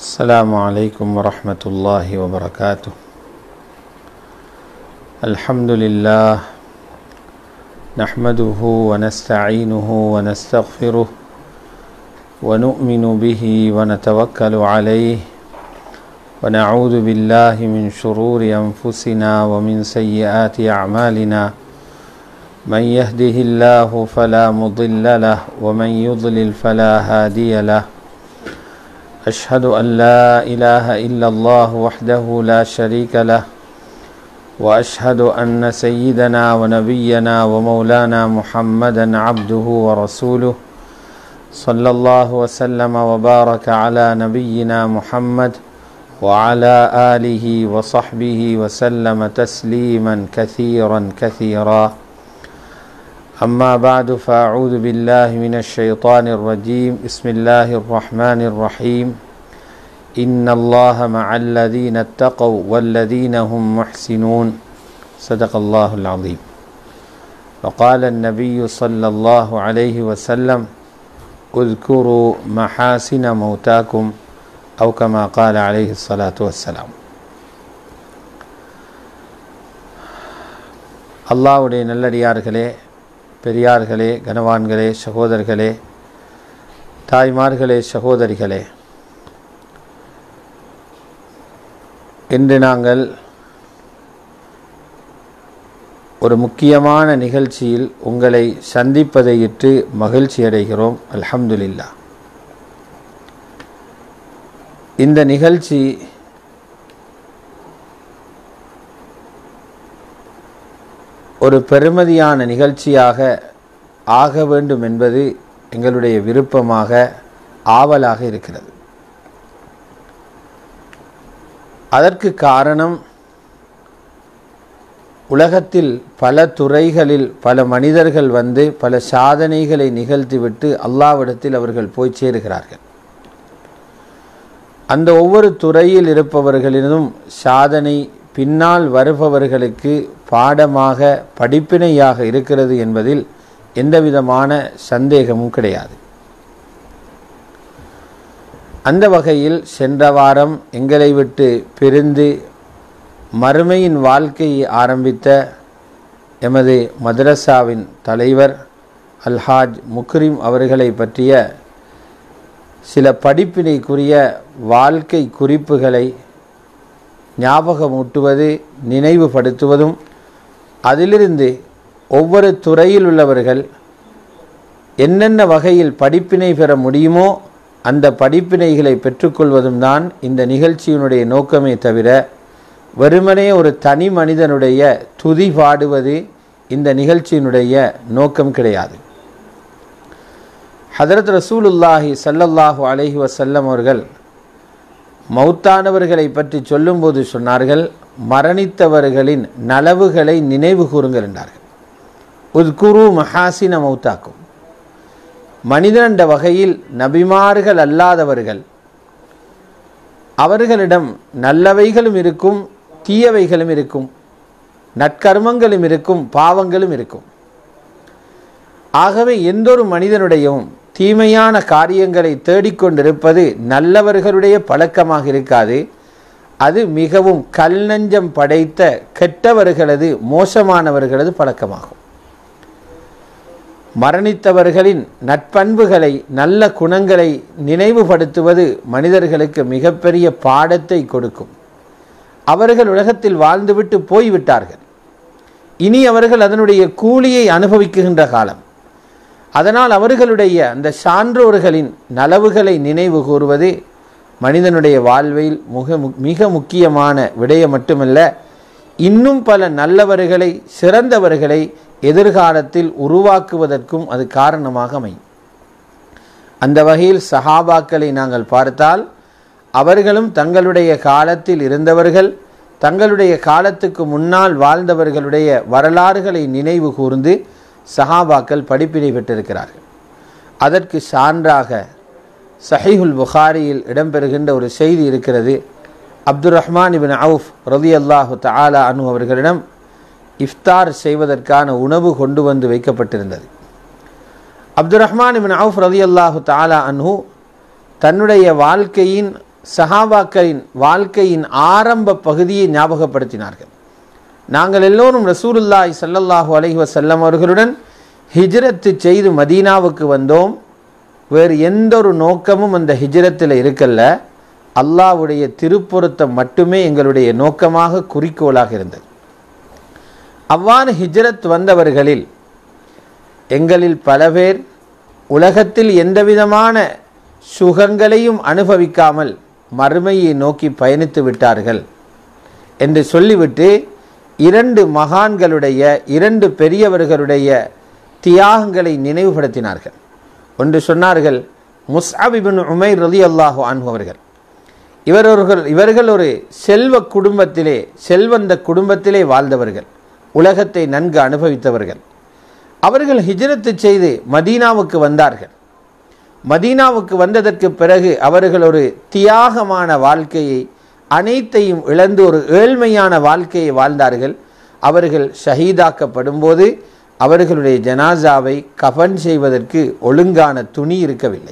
السلام عليكم ورحمة الله وبركاته الحمد لله نحمده ونستعينه ونستغفره ونؤمن به ونتوكل عليه ونعوذ بالله من شرور أنفسنا ومن سيئات أعمالنا من يهده الله فلا مضل له ومن يضلل فلا هادي له أشهد أن لا إله إلا الله وحده لا شريك له وأشهد أن سيدنا ونبينا ومولانا محمدا عبده ورسوله صلى الله وسلم وبارك على نبينا محمد وعلى آله وصحبه وسلم تسليما كثيرا كثيرا أما بعد فأعوذ بالله من الشيطان الرجيم بسم الله الرحمن الرحيم إن الله مع الذين اتقوا والذين هم محسنون صدق الله العظيم وقال النبي صلى الله عليه وسلم اذكروا محاسن موتاكم أو كما قال عليه الصلاة والسلام அல்லாவுடைய நல்லடியார்களே பெரியார்களே கனவான்களே சகோதரர்களே தாய்மார்களே சகோதரிகளே இன்று நாங்கள் ஒரு முக்கியமான நிகழ்ச்சியில் உங்களை சந்திப்பதையிட்டு மகிழ்ச்சி அடைகிறோம் அல்ஹம்துலில்லா இந்த நிகழ்ச்சி ஒரு பெருமதியான நிகழ்ச்சியாக ஆக வேண்டும் என்பது எங்களுடைய விருப்பமாக ஆவலாக இருக்கிறது அதற்கு காரணம் உலகத்தில் பல துறைகளில் பல மனிதர்கள் வந்து பல சாதனைகளை நிகழ்த்திவிட்டு அல்லாவிடத்தில் அவர்கள் போய் சேருகிறார்கள் அந்த ஒவ்வொரு துறையில் இருப்பவர்களிலும் சாதனை பின்னால் வருபவர்களுக்கு பாடமாக படிப்பினையாக இருக்கிறது என்பதில் எந்தவிதமான சந்தேகமும் கிடையாது அந்த வகையில் சென்ற வாரம் எங்களை விட்டு பிரிந்து மறுமையின் வாழ்க்கையை ஆரம்பித்த எமது மதரசாவின் தலைவர் அல்ஹாஜ் முக்ரிம் அவர்களை பற்றிய சில படிப்பினைக்குரிய வாழ்க்கை குறிப்புகளை ஞாபகமூட்டுவது நினைவுபடுத்துவதும் அதிலிருந்து ஒவ்வொரு துறையில் உள்ளவர்கள் என்னென்ன வகையில் படிப்பினை பெற முடியுமோ அந்த படிப்பினைகளை பெற்றுக்கொள்வதும் தான் இந்த நிகழ்ச்சியினுடைய நோக்கமே தவிர வெறுமனே ஒரு தனி மனிதனுடைய துதி பாடுவது இந்த நிகழ்ச்சியினுடைய நோக்கம் கிடையாது ஹதரத் ரசூலுல்லாஹி சல்லல்லாஹு அலஹி வசல்லம் அவர்கள் மௌத்தானவர்களை பற்றி சொல்லும்போது சொன்னார்கள் மரணித்தவர்களின் நலவுகளை நினைவு கூறுங்கள் என்றார்கள் உத்குரு மஹாசின மௌத்தாக்கும் மனிதன் என்ற வகையில் நபிமார்கள் அல்லாதவர்கள் அவர்களிடம் நல்லவைகளும் இருக்கும் தீயவைகளும் இருக்கும் நற்கர்மங்களும் இருக்கும் பாவங்களும் இருக்கும் ஆகவே எந்தொரு மனிதனுடையும் தீமையான காரியங்களை தேடிக்கொண்டிருப்பது நல்லவர்களுடைய பழக்கமாக இருக்காது அது மிகவும் கல் நஞ்சம் படைத்த கெட்டவர்களது மோசமானவர்களது பழக்கமாகும் மரணித்தவர்களின் நட்பண்புகளை நல்ல குணங்களை நினைவுபடுத்துவது மனிதர்களுக்கு மிகப்பெரிய பாடத்தை கொடுக்கும் அவர்கள் உலகத்தில் வாழ்ந்துவிட்டு போய்விட்டார்கள் இனி அவர்கள் அதனுடைய கூலியை அனுபவிக்குகின்ற காலம் அதனால் அவர்களுடைய அந்த சான்றோர்களின் நலவுகளை நினைவு கூறுவது மனிதனுடைய வாழ்வில் மிக மிக முக்கியமான விடயம் மட்டுமல்ல இன்னும் பல நல்லவர்களை சிறந்தவர்களை எதிர்காலத்தில் உருவாக்குவதற்கும் அது காரணமாக அமையும் அந்த வகையில் சஹாபாக்களை நாங்கள் பார்த்தால் அவர்களும் தங்களுடைய காலத்தில் இருந்தவர்கள் தங்களுடைய காலத்துக்கு முன்னால் வாழ்ந்தவர்களுடைய வரலாறுகளை நினைவு கூர்ந்து சஹாபாக்கள் படிப்பினை பெற்றிருக்கிறார்கள் அதற்கு சான்றாக சஹீஹுல் புகாரியில் இடம்பெறுகின்ற ஒரு செய்தி இருக்கிறது அப்துல் ரஹ்மான் இபின் அவுஃப் ரதி அல்லாஹு தாலா அனு அவர்களிடம் இஃப்தார் செய்வதற்கான உணவு கொண்டு வந்து வைக்கப்பட்டிருந்தது அப்துல் ரஹ்மான் இபின் அவுஃப் ரதி அல்லாஹு தாலா அன்ஹு தன்னுடைய வாழ்க்கையின் சஹாபாக்களின் வாழ்க்கையின் ஆரம்ப பகுதியை ஞாபகப்படுத்தினார்கள் நாங்கள் எல்லோரும் ரசூலுல்லாஹி ஸல்லல்லாஹு அலைஹி வஸல்லம் அவர்களுடன் ஹிஜ்ரத்து செய்து மதீனாவுக்கு வந்தோம் வேறு எந்த ஒரு நோக்கமும் அந்த ஹிஜ்ரத்தில் இருக்கல்ல அல்லாஹ்வுடைய திருப்பொருத்தம் மட்டுமே எங்களுடைய நோக்கமாக குறிக்கோளாக இருந்தது அவ்வாறு ஹிஜ்ரத் வந்தவர்களில் எங்களில் பல பேர் உலகத்தில் எந்தவிதமான சுகங்களையும் அனுபவிக்காமல் மறுமையை நோக்கி பயணித்து விட்டார்கள் என்று சொல்லிவிட்டு இரண்டு மகான்களுடைய இரண்டு பெரியவர்களுடைய தியாகங்களை நினைவுபடுத்தினார்கள் ஒன்று சொன்னார்கள் முஸ்அபிபின் உமைர் ரதி அல்லாஹு அவர்கள் இவரவர்கள் இவர்கள் ஒரு செல்வ குடும்பத்திலே செல்வந்த குடும்பத்திலே வாழ்ந்தவர்கள் உலகத்தை நன்கு அனுபவித்தவர்கள் அவர்கள் ஹிஜ்ரத்து செய்து மதீனாவுக்கு வந்தார்கள் மதீனாவுக்கு வந்ததற்கு பிறகு அவர்கள் ஒரு தியாகமான வாழ்க்கையை அனைத்தையும் இழந்து ஒரு ஏழ்மையான வாழ்க்கையை வாழ்ந்தார்கள் அவர்கள் ஷஹீதாக்கப்படும் போது அவர்களுடைய ஜனாசாவை கஃன் செய்வதற்கு ஒழுங்கான துணி இருக்கவில்லை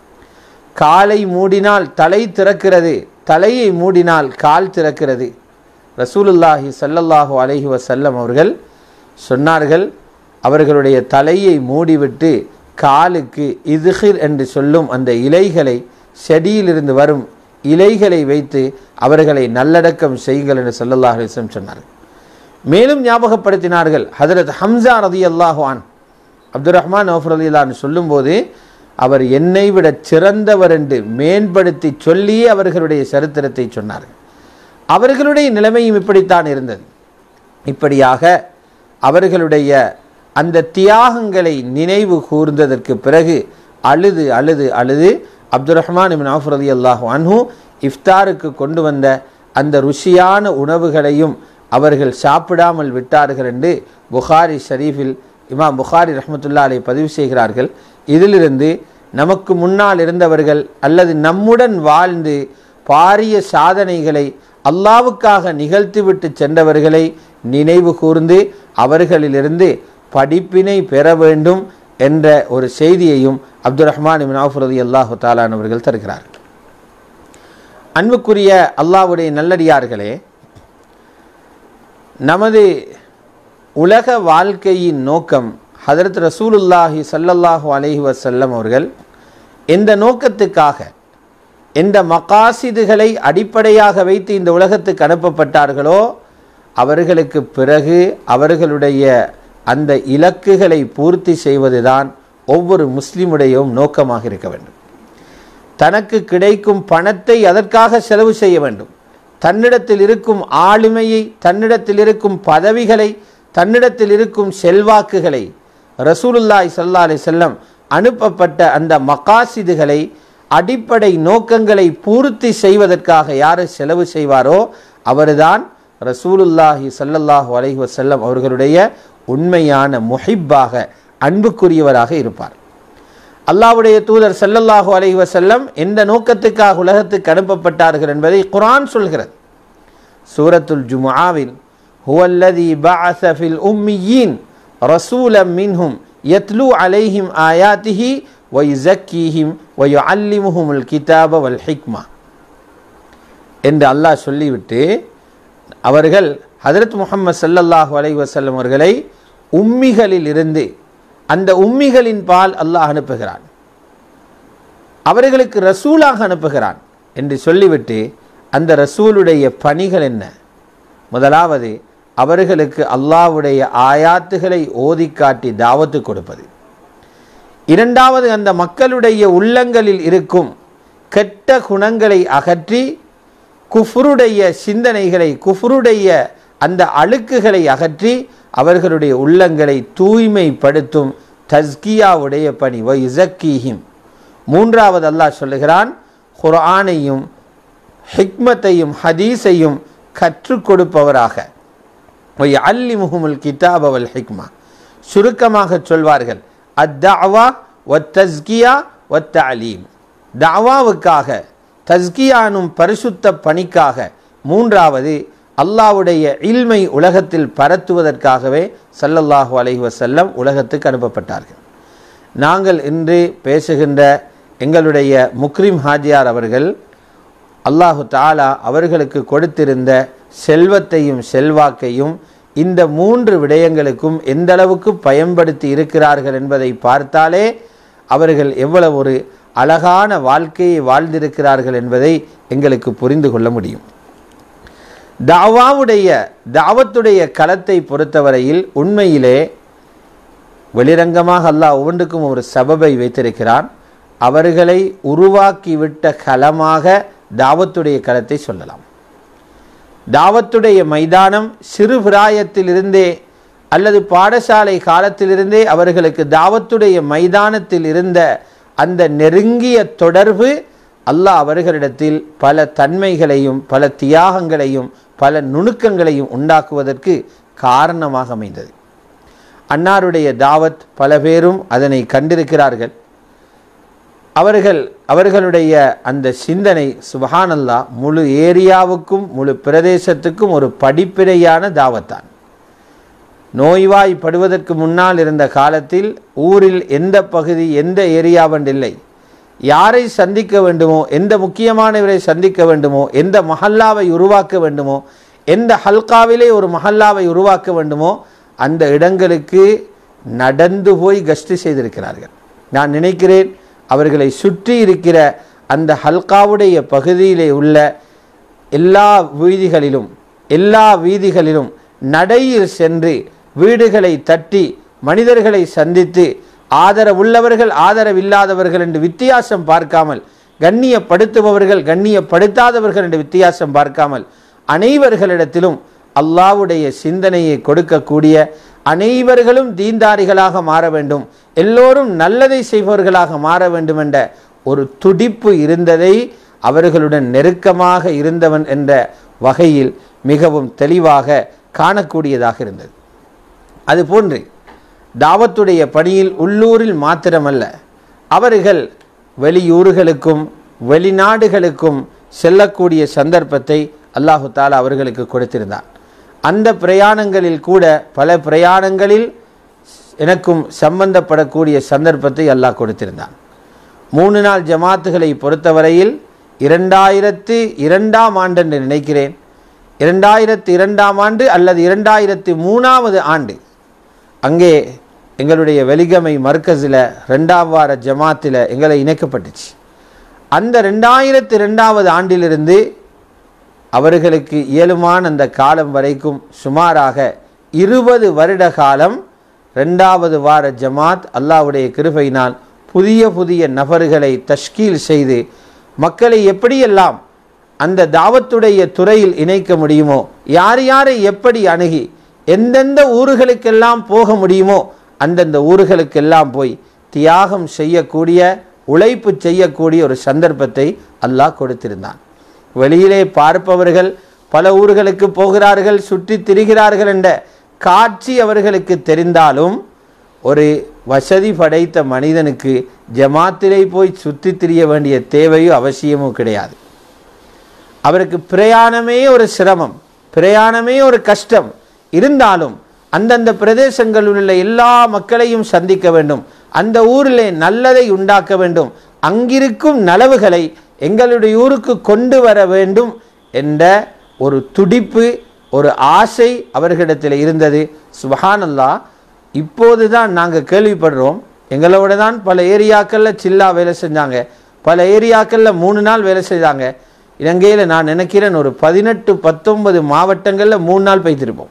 காலை மூடினால் தலை திறக்கிறது தலையை மூடினால் கால் திறக்கிறது ரசூலுல்லாஹி ஸல்லல்லாஹு அலைஹி வஸல்லம் அவர்கள் சொன்னார்கள் அவர்களுடைய தலையை மூடிவிட்டு காலுக்கு இதுகிர் என்று சொல்லும் அந்த இலைகளை செடியிலிருந்து வரும் இலைகளை வைத்து அவர்களை நல்லடக்கம் செய்யுங்கள் என்று ஸல்லல்லாஹு அலைஹி வஸல்லம் சொன்னார்கள் மேலும் ஞாபகப்படுத்தினார்கள் ஹதரத் ஹம்சா ரதி அல்லாஹான் அப்துல் ரஹ்மான் நௌஃபர் அலிலான்னு சொல்லும்போது அவர் என்னை விட சிறந்தவர் என்று மேம்படுத்தி சொல்லியே அவர்களுடைய சரித்திரத்தை சொன்னார்கள் அவர்களுடைய நிலைமையும் இப்படித்தான் இருந்தது இப்படியாக அவர்களுடைய அந்த தியாகங்களை நினைவு கூர்ந்ததற்கு பிறகு அழுது அழுது அழுது அப்துல் ரஹ்மான் இபின் ஆஃபர் அலி அல்லாஹு அன்ஹு இஃப்தாருக்கு கொண்டு வந்த அந்த ருசியான உணவுகளையும் அவர்கள் சாப்பிடாமல் விட்டார்கள் என்று புகாரி ஷரீஃபில் இமாம் புகாரி ரஹமத்துல்லா அலை பதிவு செய்கிறார்கள் இதிலிருந்து நமக்கு முன்னால் இருந்தவர்கள் அல்லது நம்முடன் வாழ்ந்து பாரிய சாதனைகளை அல்லாவுக்காக நிகழ்த்திவிட்டு சென்றவர்களை நினைவு கூர்ந்து அவர்களிலிருந்து படிப்பினை பெற வேண்டும் என்ற ஒரு செய்தியையும் அப்துல் ரஹ்மான் இபின் ஆஃபுரதி அல்லாஹு தாலான் அவர்கள் தருகிறார்கள் அன்புக்குரிய அல்லாவுடைய நல்லடியார்களே நமது உலக வாழ்க்கையின் நோக்கம் ஹதரத் ரசூலுல்லாஹி சல்லல்லாஹு அலைஹி வசல்லம் அவர்கள் எந்த நோக்கத்துக்காக எந்த மகாசிதுகளை அடிப்படையாக வைத்து இந்த உலகத்துக்கு அனுப்பப்பட்டார்களோ அவர்களுக்கு பிறகு அவர்களுடைய அந்த இலக்குகளை பூர்த்தி செய்வதுதான் ஒவ்வொரு முஸ்லிமுடையும் நோக்கமாக இருக்க வேண்டும் தனக்கு கிடைக்கும் பணத்தை அதற்காக செலவு செய்ய வேண்டும் தன்னிடத்தில் இருக்கும் ஆளுமையை தன்னிடத்தில் இருக்கும் பதவிகளை தன்னிடத்தில் இருக்கும் செல்வாக்குகளை ரசூலுல்லாய் சல்லா அலி செல்லம் அனுப்பப்பட்ட அந்த மகாசிதுகளை அடிப்படை நோக்கங்களை பூர்த்தி செய்வதற்காக யார் செலவு செய்வாரோ அவர்தான் ரசூலுல்லாஹி சல்லல்லாஹு அலைஹி வசல்லம் அவர்களுடைய உண்மையான முஹிப்பாக அன்புக்குரியவராக இருப்பார் அல்லாவுடைய தூதர் சல்லல்லாஹு அலைஹி வசல்லம் எந்த நோக்கத்துக்காக உலகத்துக்கு அனுப்பப்பட்டார்கள் என்பதை குரான் சொல்கிறது சூரத்துல் ஜுமுஆவில் ஹுவல்லதி பஅஸ ஃபில் உம்மியீன் ரசூலம் மின்ஹும் யத்லு அலைஹிம் ஆயாத்திஹி வயுசக்கீஹிம் வயுஅல்லிமுஹுமுல் கிதாப வல் ஹிக்மா என்று அல்லாஹ் சொல்லிவிட்டு அவர்கள் ஹதரத் முகமது சல்லல்லாஹு அலைஹி வஸல்லம் அவர்களை உம்மிகளில் இருந்து அந்த உம்மிகளின் பால் அல்லாஹ் அனுப்புகிறான் அவர்களுக்கு ரசூலாக அனுப்புகிறான் என்று சொல்லிவிட்டு அந்த ரசூலுடைய பணிகள் என்ன முதலாவது அவர்களுக்கு அல்லாஹ்வுடைய ஆயாத்துகளை ஓதி காட்டி தாவத்து கொடுப்பது இரண்டாவது அந்த மக்களுடைய உள்ளங்களில் இருக்கும் கெட்ட குணங்களை அகற்றி குஃபுருடைய சிந்தனைகளை குஃபுருடைய அந்த அழுக்குகளை அகற்றி அவர்களுடைய உள்ளங்களை தூய்மைப்படுத்தும் தஸ்கியாவுடைய பணி வ இசக்கீஹிம் மூன்றாவது அல்லாஹ் சொல்லுகிறான் குர்ஆனையும் ஹிக்மத்தையும் ஹதீஸையும் கற்றுக் கொடுப்பவராக ஒய் அல்லி முகமுல் கிதாப் அவல் ஹிக்மா சுருக்கமாக சொல்வார்கள் அத்தாவா ஒத் தஸ்கியா ஒத் தலீம் தாவாவுக்காக தஸ்கியானும் பரிசுத்த பணிக்காக மூன்றாவது அல்லாவுடைய இல்மை உலகத்தில் பரத்துவதற்காகவே சல்லல்லாஹு அலைஹி வசல்லம் உலகத்துக்கு அனுப்பப்பட்டார்கள் நாங்கள் இன்று பேசுகின்ற எங்களுடைய முக்ரிம் ஹாஜியார் அவர்கள் அல்லாஹு தாலா அவர்களுக்கு கொடுத்திருந்த செல்வத்தையும் செல்வாக்கையும் இந்த மூன்று விடயங்களுக்கும் எந்த அளவுக்கு பயன்படுத்தி இருக்கிறார்கள் என்பதை பார்த்தாலே அவர்கள் எவ்வளவு ஒரு அழகான வாழ்க்கையை வாழ்ந்திருக்கிறார்கள் என்பதை எங்களுக்கு புரிந்து கொள்ள முடியும் தாவாவுடைய தாவத்துடைய களத்தை பொறுத்தவரையில் உண்மையிலே வெளிரங்கமாக அல்லாஹ் ஒவ்வொன்றுக்கும் ஒரு சபபை வைத்திருக்கிறான் அவர்களை உருவாக்கிவிட்ட களமாக தாவத்துடைய களத்தை சொல்லலாம் தாவத்துடைய மைதானம் சிறு பிராயத்திலிருந்தே அல்லது பாடசாலை காலத்திலிருந்தே அவர்களுக்கு தாவத்துடைய மைதானத்தில் இருந்த அந்த நெருங்கிய தொடர்பு அல்லாஹ் அவர்களிடத்தில் பல தன்மைகளையும் பல தியாகங்களையும் பல நுணுக்கங்களையும் உண்டாக்குவதற்கு காரணமாக அமைந்தது அன்னாருடைய தாவத் பல பேரும் அதனை கண்டிருக்கிறார்கள் அவர்கள் அவர்களுடைய அந்த சிந்தனை சுபஹானல்லா முழு ஏரியாவுக்கும் முழு பிரதேசத்துக்கும் ஒரு படிப்பினையான தாவத்தான் நோய்வாய்ப்படுவதற்கு முன்னால் இருந்த காலத்தில் ஊரில் எந்த பகுதி எந்த ஏரியாவென்றில்லை யாரை சந்திக்க வேண்டுமோ எந்த முக்கியமானவரை சந்திக்க வேண்டுமோ எந்த மஹல்லாவை உருவாக்க வேண்டுமோ எந்த ஹல்காவிலே ஒரு மஹல்லாவை உருவாக்க வேண்டுமோ அந்த இடங்களுக்கு நடந்து போய் கஸ்டி செய்திருக்கிறார்கள் நான் நினைக்கிறேன் அவர்களை சுற்றி இருக்கிற அந்த ஹல்காவுடைய பகுதியிலே உள்ள எல்லா வீதிகளிலும் எல்லா வீதிகளிலும் நடையில் சென்று வீடுகளை தட்டி மனிதர்களை சந்தித்து ஆதரவுள்ளவர்கள் ஆதரவில்லாதவர்கள் என்று வித்தியாசம் பார்க்காமல் கண்ணியப்படுத்துபவர்கள் கண்ணியப்படுத்தாதவர்கள் என்று வித்தியாசம் பார்க்காமல் அனைவர்களிடத்திலும் அல்லாவுடைய சிந்தனையை கொடுக்கக்கூடிய அனைவர்களும் தீந்தாரிகளாக மாற வேண்டும் எல்லோரும் நல்லதை செய்பவர்களாக மாற வேண்டும் என்ற ஒரு துடிப்பு இருந்ததை அவர்களுடன் நெருக்கமாக இருந்தவன் என்ற வகையில் மிகவும் தெளிவாக காணக்கூடியதாக இருந்தது அதுபோன்று தாவத்துடைய பணியில் உள்ளூரில் மாத்திரமல்ல அவர்கள் வெளியூர்களுக்கும் வெளிநாடுகளுக்கும் செல்லக்கூடிய சந்தர்ப்பத்தை அல்லாஹு தாலா அவர்களுக்கு கொடுத்திருந்தார் அந்த பிரயாணங்களில் கூட பல பிரயாணங்களில் எனக்கும் சம்பந்தப்படக்கூடிய சந்தர்ப்பத்தை அல்லாஹ் கொடுத்திருந்தான் மூணு நாள் ஜமாத்துகளை பொறுத்தவரையில் இரண்டாயிரத்து இரண்டாம் ஆண்டு என்று நினைக்கிறேன் இரண்டாயிரத்து இரண்டாம் ஆண்டு அல்லது இரண்டாயிரத்து மூணாவது ஆண்டு அங்கே எங்களுடைய வெலிகமை மர்க்கஸில் ரெண்டாம் வார ஜமாத்தில் எங்களை இணைக்கப்பட்டுச்சு அந்த ரெண்டாயிரத்து ரெண்டாவது ஆண்டிலிருந்து அவர்களுக்கு இயலுமான அந்த காலம் வரைக்கும் சுமாராக இருபது வருட காலம் ரெண்டாவது வார ஜமாத் அல்லாவுடைய கிருபையினால் புதிய புதிய நபர்களை தஷ்கீல் செய்து மக்களை எப்படியெல்லாம் அந்த தாவத்துடைய துறையில் இணைக்க முடியுமோ யார் யாரை எப்படி அணுகி எந்தெந்த ஊர்களுக்கெல்லாம் போக முடியுமோ அந்தந்த ஊர்களுக்கெல்லாம் போய் தியாகம் செய்யக்கூடிய உழைப்பு செய்யக்கூடிய ஒரு சந்தர்ப்பத்தை அல்லாஹ் கொடுத்திருந்தான் வெளியிலே பார்ப்பவர்கள் பல ஊர்களுக்கு போகிறார்கள் சுற்றி திரிகிறார்கள் என்ற காட்சி அவர்களுக்கு தெரிந்தாலும் ஒரு வசதி படைத்த மனிதனுக்கு ஜமாத்திலே போய் சுற்றி திரிய வேண்டிய தேவையோ அவசியமோ கிடையாது அவருக்கு பிரயாணமே ஒரு சிரமம் பிரயாணமே ஒரு கஷ்டம் இருந்தாலும் அந்தந்த பிரதேசங்களில் உள்ள எல்லா மக்களையும் சந்திக்க வேண்டும் அந்த ஊரிலே நல்லதை உண்டாக்க வேண்டும் அங்கிருக்கும் நலவுகளை எங்களுடைய ஊருக்கு கொண்டு வர வேண்டும் என்ற ஒரு துடிப்பு ஒரு ஆசை அவர்களிடத்தில் இருந்தது சுபஹானல்லா இப்போது தான் நாங்கள் கேள்விப்படுறோம் எங்களோட தான் பல ஏரியாக்களில் சில்லா வேலை செஞ்சாங்க பல ஏரியாக்களில் மூணு நாள் வேலை செய்தாங்க இலங்கையில் நான் நினைக்கிறேன் ஒரு பதினெட்டு பத்தொன்பது மாவட்டங்களில் மூணு நாள் பெய்திருப்போம்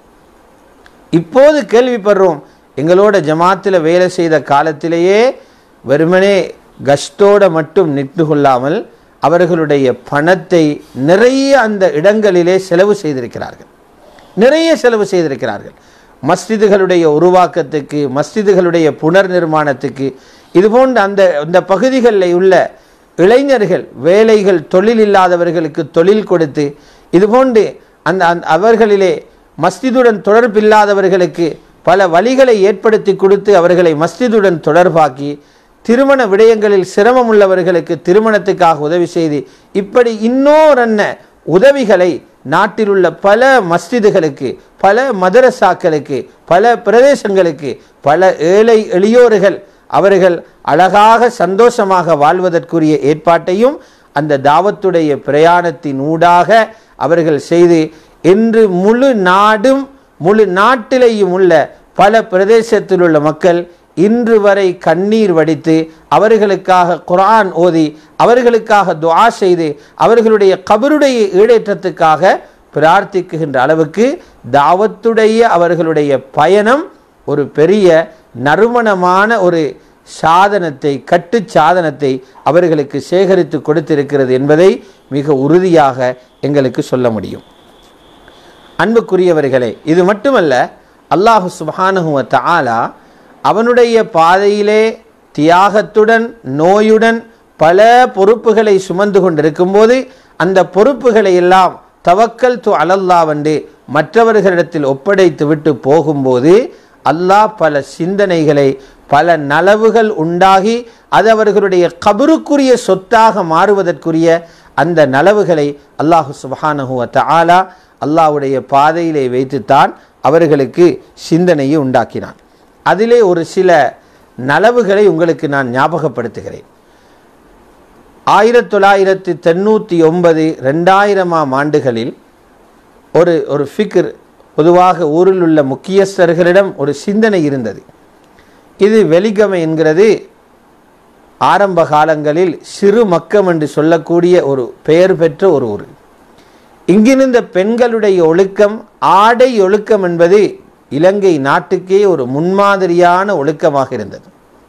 இப்போது கேள்விப்படுறோம் எங்களோட ஜமாத்தில் வேலை செய்த காலத்திலேயே வெறுமனே கஷ்டோட மட்டும் நின்று கொள்ளாமல் அவர்களுடைய பணத்தை நிறைய அந்த இடங்களிலே செலவு செய்திருக்கிறார்கள் நிறைய செலவு செய்திருக்கிறார்கள் மஸ்ஜிதுகளுடைய உருவாக்கத்துக்கு மஸ்ஜிதுகளுடைய புனர் நிர்மாணத்துக்கு இதுபோன்ற அந்த அந்த பகுதிகளில் உள்ள இளைஞர்கள் வேலைகள் தொழில் இல்லாதவர்களுக்கு தொழில் கொடுத்து இதுபோன்று அந்த அந்த அவர்களிலே மஸ்ஜிதுடன் தொடர்பில்லாதவர்களுக்கு பல வழிகளை ஏற்படுத்தி கொடுத்து அவர்களை மஸ்ஜிதுடன் தொடர்பாக்கி திருமண விடயங்களில் சிரமம் உள்ளவர்களுக்கு திருமணத்துக்காக உதவி செய்து இப்படி இன்னோரன்ன உதவிகளை நாட்டில் உள்ள பல மஸ்ஜிதுகளுக்கு பல மதரசாக்களுக்கு பல பிரதேசங்களுக்கு பல ஏழை எளியோர்கள் அவர்கள் அழகாக சந்தோஷமாக வாழ்வதற்குரிய ஏற்பாட்டையும் அந்த தாவத்துடைய பிரயாணத்தின் ஊடாக அவர்கள் செய்து இன்று முழு நாடும் முழு நாட்டிலேயும் உள்ள பல பிரதேசத்தில் உள்ள மக்கள் இன்று வரை கண்ணீர் வடித்து அவர்களுக்காக குர்ஆன் ஓதி அவர்களுக்காக துஆ செய்து அவர்களுடைய கபருடைய ஈடேற்றத்துக்காக பிரார்த்திக்குகின்ற அளவுக்கு தாவத்துடைய அவர்களுடைய பயணம் ஒரு பெரிய நறுமணமான ஒரு சாதனத்தை கட்டு சாதனத்தை அவர்களுக்கு சேகரித்து கொடுத்திருக்கிறது என்பதை மிக உறுதியாக எங்களுக்கு சொல்ல முடியும் அன்புக்குரியவர்களே இது மட்டுமல்ல அல்லாஹு சுபஹானஹுவ தஆலா அவனுடைய பாதையிலே தியாகத்துடன் நோயுடன் பல பொறுப்புகளை சுமந்து கொண்டிருக்கும்போது அந்த பொறுப்புகளை எல்லாம் தவக்கல் து அலல்லாவென்று மற்றவர்களிடத்தில் ஒப்படைத்து விட்டு போகும்போது அல்லாஹ் பல சிந்தனைகளை பல நலவுகள் உண்டாகி அது அவர்களுடைய கபருக்குரிய சொத்தாக மாறுவதற்குரிய அந்த நலவுகளை அல்லாஹு சுபஹானஹுவ தஆலா அல்லாஹ்வுடைய பாதையிலே வைத்துத்தான் அவர்களுக்கு சிந்தனையை உண்டாக்கினான் அதிலே ஒரு சில நலவுகளை உங்களுக்கு நான் ஞாபகப்படுத்துகிறேன் ஆயிரத்தி தொள்ளாயிரத்தி தொண்ணூற்றி ஒன்பது ரெண்டாயிரமாம் ஆண்டுகளில் ஒரு ஒரு ஃபிக்ர் பொதுவாக ஊரில் உள்ள முக்கியஸ்தர்களிடம் ஒரு சிந்தனை இருந்தது இது வெலிகமை என்கிறது ஆரம்ப காலங்களில் சிறு மக்கம் என்று சொல்லக்கூடிய ஒரு பெயர் பெற்ற ஒரு ஊர் இங்கிருந்த பெண்களுடைய ஒழுக்கம் ஆடை ஒழுக்கம் என்பது இலங்கை நாட்டுக்கே ஒரு முன்மாதிரியான ஒழுக்கமாக இருந்தது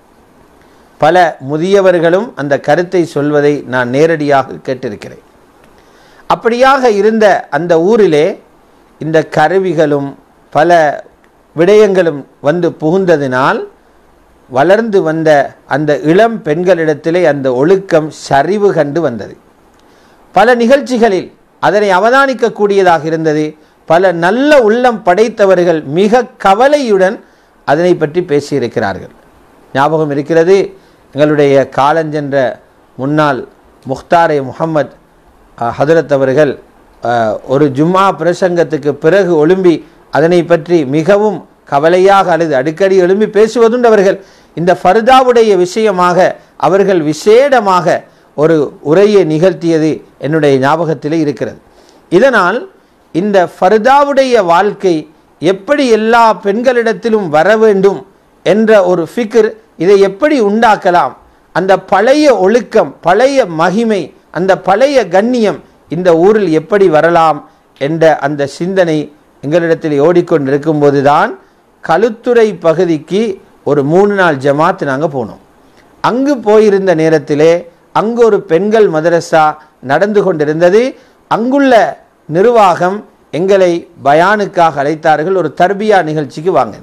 பல முதியவர்களும் அந்த கருத்தை சொல்வதை நான் நேரடியாக கேட்டிருக்கிறேன் அப்படியாக இருந்த அந்த ஊரிலே இந்த கருவிகளும் பல விடயங்களும் வந்து புகுந்ததினால் வளர்ந்து வந்த அந்த இளம் பெண்களிடத்திலே அந்த ஒழுக்கம் சரிவு கண்டு வந்தது பல நிகழ்ச்சிகளில் அதனை அவதானிக்கக்கூடியதாக இருந்தது பல நல்ல உள்ளம் படைத்தவர்கள் மிக கவலையுடன் அதனை பற்றி பேசியிருக்கிறார்கள் ஞாபகம் இருக்கிறது எங்களுடைய காலஞ்சென்ற முன்னாள் முக்தாரே முகம்மது ஹதரத் அவர்கள் அஹ், ஒரு ஜும்மா பிரசங்கத்துக்கு பிறகு ஒழும்பி அதனை பற்றி மிகவும் கவலையாக அல்லது அடிக்கடி எழும்பி பேசுவதுண்டு அவர்கள் இந்த ஃபர்தாவுடைய விஷயமாக அவர்கள் விசேடமாக ஒரு உரையை நிகழ்த்தியது என்னுடைய ஞாபகத்திலே இருக்கிறது இதனால் இந்த ஃபர்தாவுடைய வாழ்க்கை எப்படி எல்லா பெண்களிடத்திலும் வர வேண்டும் என்ற ஒரு ஃபிக்ர் இதை எப்படி உண்டாக்கலாம் அந்த பழைய ஒழுக்கம் பழைய மகிமை அந்த பழைய கண்ணியம் இந்த ஊரில் எப்படி வரலாம் என்ற அந்த சிந்தனை எங்களிடத்தில் ஓடிக்கொண்டிருக்கும் போதுதான் களுத்துறை பகுதிக்கு ஒரு மூணு நாள் ஜமாத் நாங்கள் போனோம் அங்கு போயிருந்த நேரத்திலே அங்கு ஒரு பெண்கள் மதரசா நடந்து கொண்டிருந்தது அங்குள்ள நிர்வாகம் எங்களை பயானுக்காக அழைத்தார்கள் ஒரு தர்பியா நிகழ்ச்சிக்கு வாங்க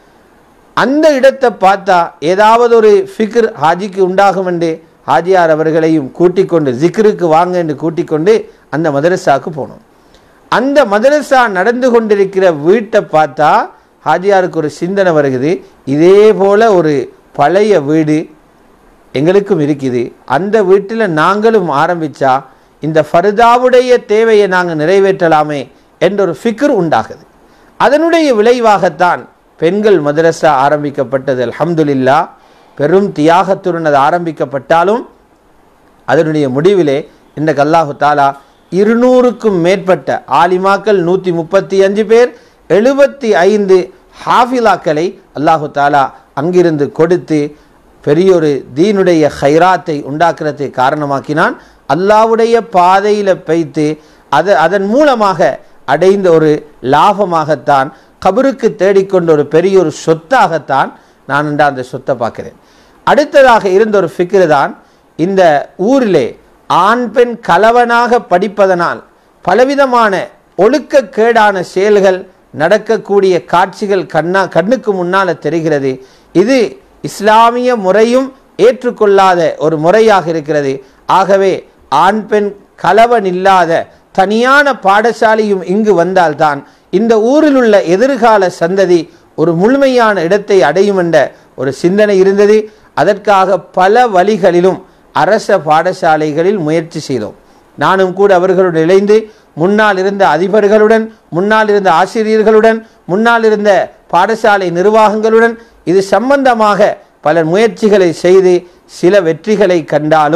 அந்த இடத்தை பார்த்தா ஏதாவது ஒரு ஃபிக்ர் ஹாஜிக்கு உண்டாகும் என்று ஹாஜியார் அவர்களையும் கூட்டிக் கொண்டு ஜிக்ருக்கு வாங்க என்று கூட்டிக் கொண்டு அந்த மதரசாவுக்கு போனோம் அந்த மதரசா நடந்து கொண்டிருக்கிற வீட்டை பார்த்தா ஹாஜியாருக்கு ஒரு சிந்தனை வருகுது இதே போல ஒரு பழைய வீடு எங்களுக்கும் இருக்குது அந்த வீட்டில் நாங்களும் ஆரம்பிச்சா இந்த ஃபர்தாவுடைய தேவையை நாங்கள் நிறைவேற்றலாமே என்ற ஒரு ஃபிக்ர் உண்டாகுது அதனுடைய விளைவாகத்தான் பெண்கள் மதரசா ஆரம்பிக்கப்பட்டது அல்ஹம்துலில்லா பெரும் தியாகத்துடன் அது ஆரம்பிக்கப்பட்டாலும் அதனுடைய முடிவிலே இன்றைக்கு அல்லாஹு தாலா இருநூறுக்கும் மேற்பட்ட ஆலிமாக்கள் நூற்றி முப்பத்தி அஞ்சு பேர் எழுபத்தி ஐந்து ஹாஃபிலாக்களை அல்லாஹு தாலா அங்கிருந்து கொடுத்து பெரியொரு தீனுடைய ஹைராத்தை உண்டாக்குறதை காரணமாக்கினான் அல்லாவுடைய பாதையில் வைத்து அது அதன் மூலமாக அடைந்த ஒரு லாபமாகத்தான் கபருக்கு தேடிக்கொண்ட ஒரு பெரிய ஒரு சொத்தாகத்தான் நான் இன்று அந்த சொத்தை பார்க்கிறேன் அடுத்ததாக இருந்த ஒரு ஃபிக்ரு தான் இந்த ஊரிலே ஆண் பெண் கலவனாக படிப்பதனால் பலவிதமான ஒழுக்கக்கேடான செயல்கள் நடக்கக்கூடிய காட்சிகள் கண்ணா கண்ணுக்கு முன்னால் தெரிகிறது இது இஸ்லாமிய முறையும் ஏற்றுக்கொள்ளாத ஒரு முறையாக இருக்கிறது ஆகவே ஆண் பெண் கலவன் இல்லாத தனியான பாடசாலையும் இங்கு வந்தால்தான் இந்த ஊரில் உள்ள எதிர்கால சந்ததி ஒரு முழுமையான இடத்தை அடையும் என்ற ஒரு சிந்தனை இருந்தது அதற்காக பல வழிகளிலும் அரச பாடசாலைகளில் முயற்சி செய்தோம் நானும் கூட அவர்களுடன் இணைந்து முன்னால் இருந்த அதிபர்களுடன் முன்னால் இருந்த ஆசிரியர்களுடன் முன்னால் இருந்த பாடசாலை நிர்வாகங்களுடன் இது சம்பந்தமாக பல முயற்சிகளை செய்து சில வெற்றிகளை கண்டாலும்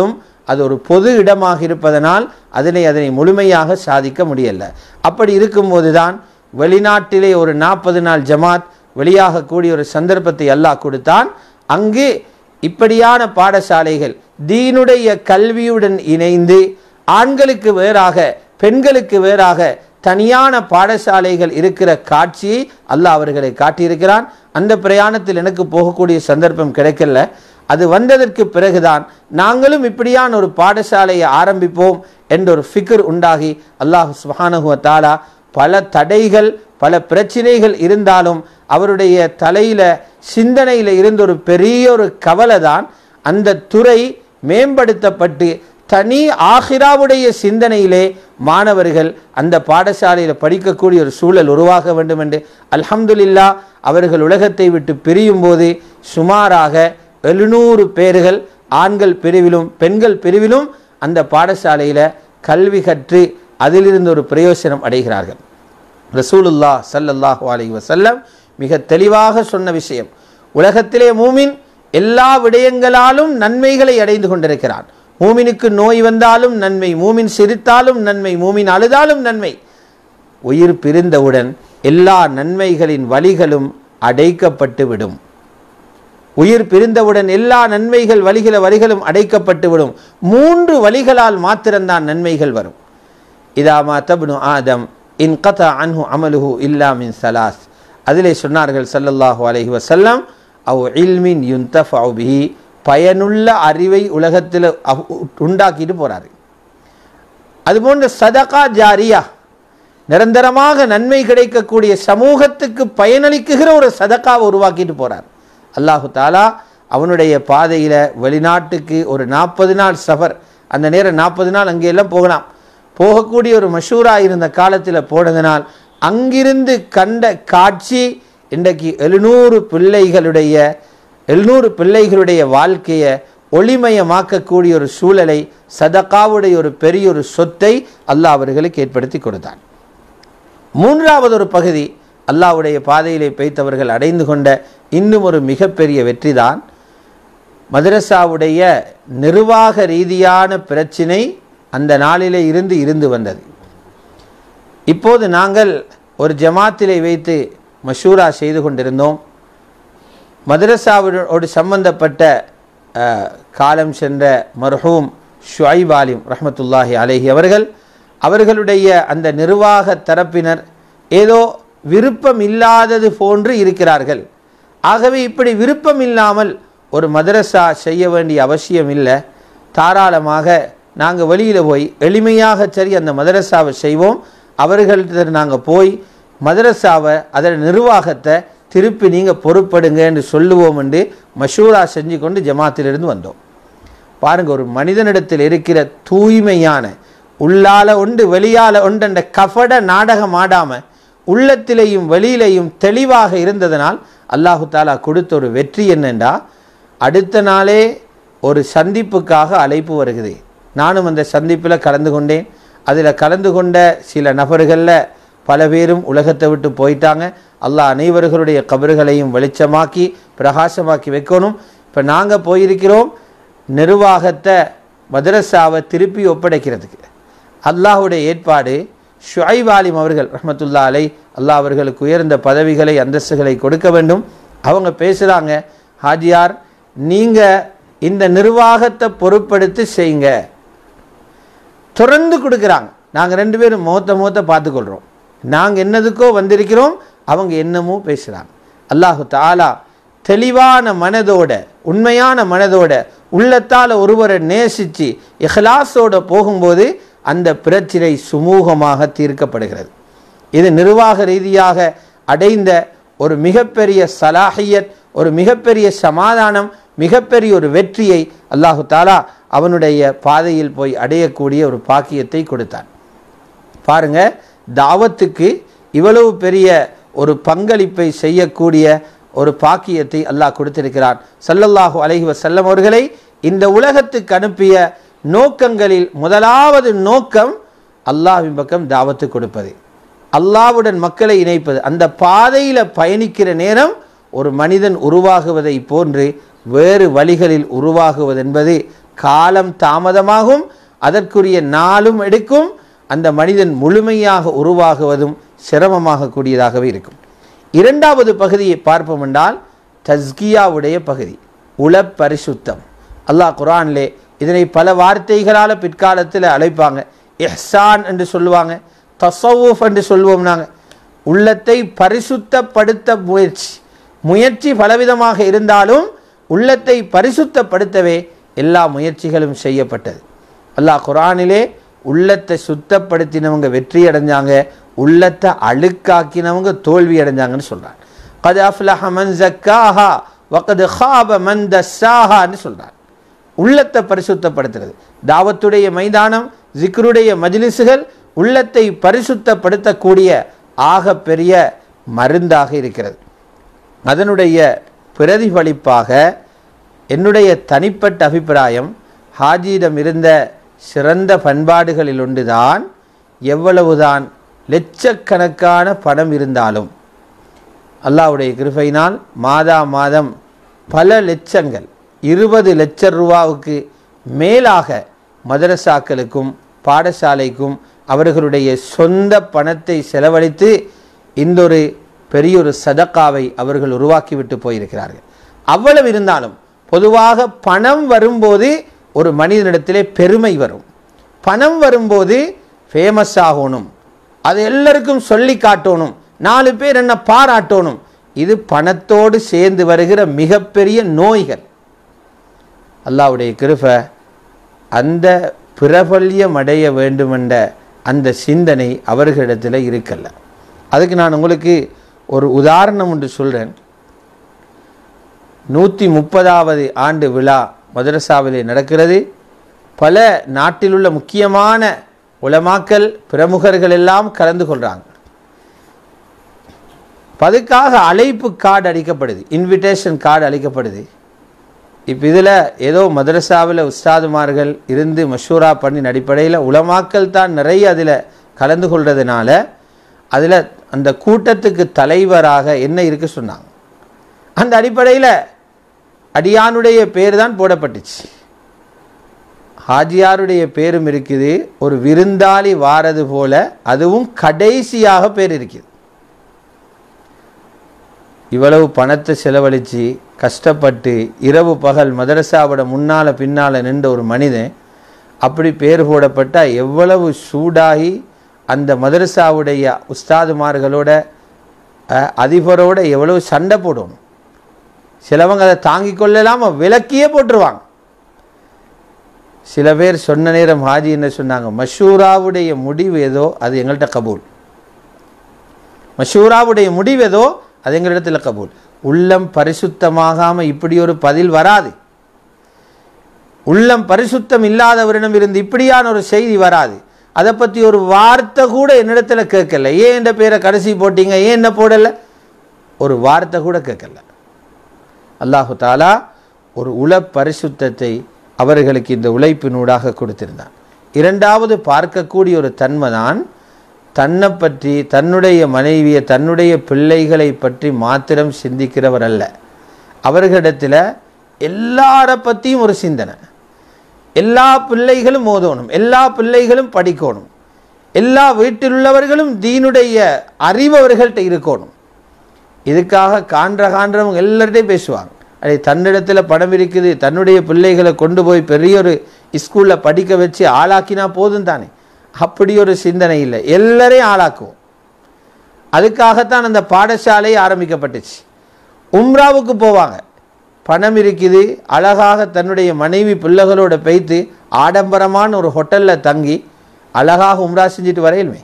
அது ஒரு பொது இடமாக இருப்பதனால் அதனை அதனை முழுமையாக சாதிக்க முடியல அப்படி இருக்கும்போது தான் வெளிநாட்டிலே ஒரு நாற்பது நாள் ஜமாத் வெளியாகக்கூடிய ஒரு சந்தர்ப்பத்தை அல்லாஹ் கொடுத்தான் அங்கு இப்படியான பாடசாலைகள் தீனுடைய கல்வியுடன் இணைந்து ஆண்களுக்கு வேறாக பெண்களுக்கு வேறாக தனியான பாடசாலைகள் இருக்கிற காட்சியை அல்லாஹ் அவர்களை காட்டியிருக்கிறான் அந்த பிரயாணத்தில் எனக்கு போகக்கூடிய சந்தர்ப்பம் கிடைக்கல அது வந்ததற்கு பிறகுதான் நாங்களும் இப்படியான ஒரு பாடசாலையை ஆரம்பிப்போம் என்ற ஒரு ஃபிக்ர் உண்டாகி அல்லாஹ் சுஹானஹுவ தாலா பல தடைகள் பல பிரச்சனைகள் இருந்தாலும் அவருடைய தலையில சிந்தனையில இருந்த ஒரு பெரிய ஒரு கவலை தான் அந்த துறை மேம்படுத்தப்பட்டு தனி ஆஹிராவுடைய சிந்தனையிலே மாணவர்கள் அந்த பாடசாலையில் படிக்கக்கூடிய ஒரு சூழல் உருவாக வேண்டும் என்று அல்ஹம்துலில்லா அவர்கள் உலகத்தை விட்டு பிரியும் போது சுமாராக எழுநூறு பேர்கள் ஆண்கள் பிரிவிலும் பெண்கள் பிரிவிலும் அந்த பாடசாலையில் கல்வி கற்று அதிலிருந்து ஒரு பிரயோசனம் அடைகிறார்கள் ரசூலுல்லா ஸல்லல்லாஹு அலைஹி வஸல்லம் மிக தெளிவாக சொன்ன விஷயம் உலகத்திலே மூமின் எல்லா விடயங்களாலும் நன்மைகளை அடைந்து கொண்டிருக்கிறான் மூமினுக்கு நோய் வந்தாலும் நன்மை மூமின் சிரித்தாலும் நன்மை மூமின் அழுதாலும் நன்மை உயிர் பிரிந்தவுடன் எல்லா நன்மைகளின் வழிகளும் அடைக்கப்பட்டு விடும் உயிர் பிரிந்தவுடன் எல்லா நன்மைகள் வழிகள வழிகளும் அடைக்கப்பட்டு விடும் மூன்று வழிகளால் மாத்திரம்தான் நன்மைகள் வரும் இதாமா தப்னு ஆதம் இன் கதா அன்ஹு அமலுஹு இல்லா மின் சலாஸ் அதிலே சொன்னார்கள் ஸல்லல்லாஹு அலைஹி வஸல்லம் அவ் இல்மின் யுந்தஃபஉ பிஹி பயனுள்ள அறிவை உலகத்தில் அவ்- உண்டாக்கிட்டு போறாரு அதுபோன்ற சதகா ஜாரியா நிரந்தரமாக நன்மை கிடைக்கக்கூடிய சமூகத்துக்கு பயனளிக்குகிற ஒரு சதக்காவை உருவாக்கிட்டு போறார் அல்லாஹு தாலா அவனுடைய பாதையில் வெளிநாட்டுக்கு ஒரு நாற்பது நாள் சஃபர் அந்த நேரம் நாற்பது நாள் அங்கே எல்லாம் போகலாம் போகக்கூடிய ஒரு மஷூரா இருந்த காலத்தில் போனதனால் அங்கிருந்து கண்ட காட்சி இன்றைக்கு எழுநூறு பிள்ளைகளுடைய எழுநூறு பிள்ளைகளுடைய வாழ்க்கையை ஒளிமயமாக்கக்கூடிய ஒரு சூழலை சதகாவுடைய ஒரு பெரிய ஒரு சொத்தை அல்லாஹ் அவர்களுக்கு ஏற்படுத்தி கொடுத்தான் மூன்றாவது ஒரு பகுதி அல்லாஹ்வுடைய பாதையிலே பெய்தவர்கள் அடைந்து கொண்ட இன்னும் ஒரு மிகப்பெரிய வெற்றிதான் மதரசாவுடைய நிர்வாக ரீதியான பிரச்சினை அந்த நாளிலே இருந்து இருந்து வந்தது இப்போது நாங்கள் ஒரு ஜமாத்திலே வைத்து மஷூரா செய்து கொண்டிருந்தோம் மதரசாவோடு சம்பந்தப்பட்ட அஹ், காலம் சென்ற மர்ஹூம் ஷுஐப் ஆலிம் ரஹ்மத்துல்லாஹி அலைஹி அவர்கள் அவர்களுடைய அந்த நிர்வாக தரப்பினர் ஏதோ விருப்பம் இல்லாதது போன்று இருக்கிறார்கள் ஆகவே இப்படி விருப்பம் இல்லாமல் ஒரு மதரசா செய்ய வேண்டிய அவசியம் இல்லை தாராளமாக நாங்கள் வெளியில் போய் எளிமையாக சரி அந்த மதரசாவை செய்வோம் அவர்கள்ட்ட நாங்கள் போய் மதரசாவை அதன் நிர்வாகத்தை திருப்பி நீங்கள் பொறுப்படுங்க என்று சொல்லுவோம் என்று மஷூரா செஞ்சு கொண்டு ஜமாத்திலிருந்து வந்தோம் பாருங்க ஒரு மனிதனிடத்தில் இருக்கிற தூய்மையான உள்ளால உண்டு வெளியால உண்டு என்ற கபட நாடகம் ஆடாம உள்ளத்திலேயும் வெளியிலேயும் தெளிவாக இருந்ததனால் அல்லாஹு தாலா கொடுத்த ஒரு வெற்றி என்னென்றா அடுத்த நாளே ஒரு சந்திப்புக்காக அழைப்பு வருகிறது நானும் அந்த சந்திப்பில் கலந்து கொண்டேன் அதில் கலந்து கொண்ட சில நபர்களில் பல பேரும் உலகத்தை விட்டு போயிட்டாங்க அல்லாஹ் அனைவர்களுடைய கபறுகளையும் வெளிச்சமாக்கி பிரகாசமாக்கி வைக்கணும் இப்போ நாங்கள் போயிருக்கிறோம் நிர்வாகத்தை மதரசாவை திருப்பி ஒப்படைக்கிறதுக்கு அல்லாஹ்வுடைய ஏற்பாடு ஷுஐப் ஆலிம் அவர்கள் ரஹ்மத்துல்லா அலை அல்லாஹ் அவர்களுக்கு உயர்ந்த பதவிகளை அந்தஸ்துகளை கொடுக்க வேண்டும் அவங்க பேசுகிறாங்க ஹாஜியார் நீங்கள் இந்த நிர்வாகத்தை பொறுப்படுத்தி செய்யுங்க தொடர்ந்து கொடுக்குறாங்க நாங்கள் ரெண்டு பேரும் முகத்த முகத்தை பார்த்துக்கொள்கிறோம் நாங்கள் என்னதுக்கோ வந்திருக்கிறோம் அவங்க என்னமோ பேசுகிறாங்க அல்லாஹு தாலா தெளிவான மனதோட உண்மையான மனதோட உள்ளத்தால் ஒருவரை நேசித்து இஹ்லாஸோட போகும்போது அந்த பிரச்சினை சுமூகமாக தீர்க்கப்படுகிறது இது நிர்வாக ரீதியாக அடைந்த ஒரு மிகப்பெரிய சலாஹியத் ஒரு மிகப்பெரிய சமாதானம் மிகப்பெரிய ஒரு வெற்றியை அல்லாஹு தாலா அவனுடைய பாதையில் போய் அடையக்கூடிய ஒரு பாக்கியத்தை கொடுத்தான் பாருங்க தாவத்துக்கு இவ்வளவு பெரிய ஒரு பங்களிப்பை செய்யக்கூடிய ஒரு பாக்கியத்தை அல்லாஹ் கொடுத்திருக்கிறான் ஸல்லல்லாஹு அலைஹி வஸல்லம் அவர்களை இந்த உலகத்துக்கு அனுப்பிய நோக்கங்களில் முதலாவது நோக்கம் அல்லாஹ்வின் பக்கம் தாவத்து கொடுப்பது அல்லாஹ்வுடன் மக்களை இணைப்பது அந்த பாதையில் பயணிக்கிற நேரம் ஒரு மனிதன் உருவாகுவதை போன்று வேறு வழிகளில் உருவாகுவது என்பது காலம் தாமதமாகும் அதற்குரிய நாளும் எடுக்கும் அந்த மனிதன் முழுமையாக உருவாகுவதும் சிரமமாக கூடியதாகவே இருக்கும் இரண்டாவது பகுதியை பார்ப்போம் என்றால் தஸ்கியாவுடைய பகுதி உளப் பரிசுத்தம் அல்லாஹ் குரான்லே இதனை பல வார்த்தைகளால் பிற்காலத்தில் அழைப்பாங்க இஹ்சான் என்று சொல்லுவாங்க தசவுஃப் என்று சொல்லுவோம் நாங்கள் உள்ளத்தை பரிசுத்தப்படுத்த முயற்சி முயற்சி பலவிதமாக இருந்தாலும் உள்ளத்தை பரிசுத்தப்படுத்தவே எல்லா முயற்சிகளும் செய்யப்பட்டது அல்லாஹ் குரானிலே உள்ளத்தை சுத்தப்படுத்தினவங்க வெற்றி அடைஞ்சாங்க உள்ளத்தை அழுக்காக்கினவங்க தோல்வி அடைஞ்சாங்கன்னு சொல்றாங்க கது அஃப்லஹ மன் ஜக்காஹா வகது ஹாப மன் தஸ்ஸாஹான்னு சொல்றாங்க உள்ளத்தை பரிசுத்தப்படுத்துறது தாவத்துடைய மைதானம் ஜிக்ருடைய மஜ்லிஸுகள் உள்ளத்தை பரிசுத்தப்படுத்தக்கூடிய ஆக பெரிய மருந்தாக இருக்கிறது அதனுடைய பிரதிபலிப்பாக என்னுடைய தனிப்பட்ட அபிப்பிராயம் ஹாஜியிடம் இருந்த சிறந்த பண்பாடுகளில் ஒன்றுதான் எவ்வளவுதான் லட்சக்கணக்கான பணம் இருந்தாலும் அல்லாஹ்வுடைய கிருபையினால் மாதா மாதம் பல லட்சங்கள் இருபது லட்சம் ரூபாவுக்கு மேலாக மதரசாக்களுக்கும் பாடசாலைக்கும் அவர்களுடைய சொந்த பணத்தை செலவழித்து இந்தொரு பெரியொரு சதக்காவை அவர்கள் உருவாக்கிவிட்டு போயிருக்கிறார்கள் அவ்வளவு இருந்தாலும் பொதுவாக பணம் வரும்போது ஒரு மனிதனிடத்திலே பெருமை வரும் பணம் வரும்போது ஃபேமஸ் ஆகணும் அது எல்லாருக்கும் சொல்லி காட்டணும் நாலு பேர் என்ன பாராட்டணும் இது பணத்தோடு சேர்ந்து வருகிற மிகப்பெரிய நோய்கள் அல்லாவுடைய கிருபை அந்த பிரபல்யம் அடைய வேண்டுமென்ற அந்த சிந்தனை அவர்களிடத்தில் இருக்கல்ல அதுக்கு நான் உங்களுக்கு ஒரு உதாரணம் ஒன்று சொல்கிறேன் நூற்றி முப்பதாவது ஆண்டு விழா மதரசாவிலே நடக்கிறது பல நாட்டிலுள்ள முக்கியமான உலமாக்கல் பிரமுகர்கள் எல்லாம் கலந்து கொள்கிறாங்க அதுக்காக அழைப்பு கார்டு அளிக்கப்படுது இன்விடேஷன் கார்டு அளிக்கப்படுது இப்போ இதில் ஏதோ மதரசாவில் உஸ்தாதுமார்கள் இருந்து மஷூரா பண்ணின அடிப்படையில் உலமாக்கல் தான் நிறைய அதில் கலந்து கொள்றதுனால அதில் அந்த கூட்டத்துக்கு தலைவராக என்ன இருக்கு சொன்னாங்க அந்த அடிப்படையில் அடியானுடைய பேர் தான் போடப்பட்டுச்சு ஹாஜியாருடைய பேரும் இருக்குது ஒரு விருந்தாளி வாரது போல அதுவும் கடைசியாக பேர் இருக்குது இவ்வளவு பணத்தை செலவழித்து கஷ்டப்பட்டு இரவு பகல் மதரசாவோட முன்னால் பின்னால் நின்ற ஒரு மனிதன் அப்படி பேர் போடப்பட்டால் எவ்வளவு சூடாகி அந்த மதரசாவுடைய உஸ்தாதுமார்களோட அஹ், அதிபரோட எவ்வளவு சண்டை போடணும் சிலவங்க அதை தாங்கிக் கொள்ளலாம விலக்கியே போட்டுருவாங்க சில பேர் சொன்ன நேரம் ஹாஜி என்ன சொன்னாங்க மஷூராவுடைய முடிவு ஏதோ அது எங்கள்கிட்ட கபூல் மஷூராவுடைய முடிவு ஏதோ அது எங்களிடத்தில் கபூல் உள்ளம் பரிசுத்தமாகாமல் இப்படி ஒரு பதில் வராது உள்ளம் பரிசுத்தம் இல்லாதவரிடம் இருந்து இப்படியான ஒரு செய்தி வராது அதை பற்றி ஒரு வார்த்தை கூட என்னிடத்தில் கேட்கல ஏன் என்ற பேரை கடைசி போட்டீங்க ஏன் என்ன போடலை ஒரு வார்த்தை கூட கேட்கல அல்லாஹு தாலா ஒரு உள பரிசுத்தத்தை அவர்களுக்கு இந்த உழைப்பினூடாக கொடுத்திருந்தான் இரண்டாவது பார்க்கக்கூடிய ஒரு தன்மை தான் தன்னை பற்றி தன்னுடைய மனைவியை தன்னுடைய பிள்ளைகளை பற்றி மாத்திரம் சிந்திக்கிறவர் அல்ல அவர்களிடத்தில் எல்லார பற்றியும் ஒரு சிந்தனை எல்லா பிள்ளைகளும் ஓதணும் எல்லா பிள்ளைகளும் படிக்கணும் எல்லா வீட்டில் உள்ளவர்களும் தீனுடைய அறிவு அவர்கள்ட்ட இருக்கணும் இதுக்காக காண்ற காண்றவங்க எல்லார்ட்டையும் பேசுவாங்க அடே தன்னிடத்தில் பணம் இருக்குது தன்னுடைய பிள்ளைகளை கொண்டு போய் பெரிய ஒரு ஸ்கூலில் படிக்க வச்சு ஆளாக்கினா போதும் தானே அப்படி ஒரு சிந்தனை இல்லை எல்லாரையும் ஆளாக்குவோம் அதுக்காகத்தான் அந்த பாடசாலை ஆரம்பிக்கப்பட்டுச்சு உம்ராவுக்கு போவாங்க பணம் இருக்குது அழகாக தன்னுடைய மனைவி பிள்ளைகளோட பெய்த்து ஆடம்பரமான ஒரு ஹோட்டலில் தங்கி அழகாக உம்ரா செஞ்சுட்டு வரையிலுமே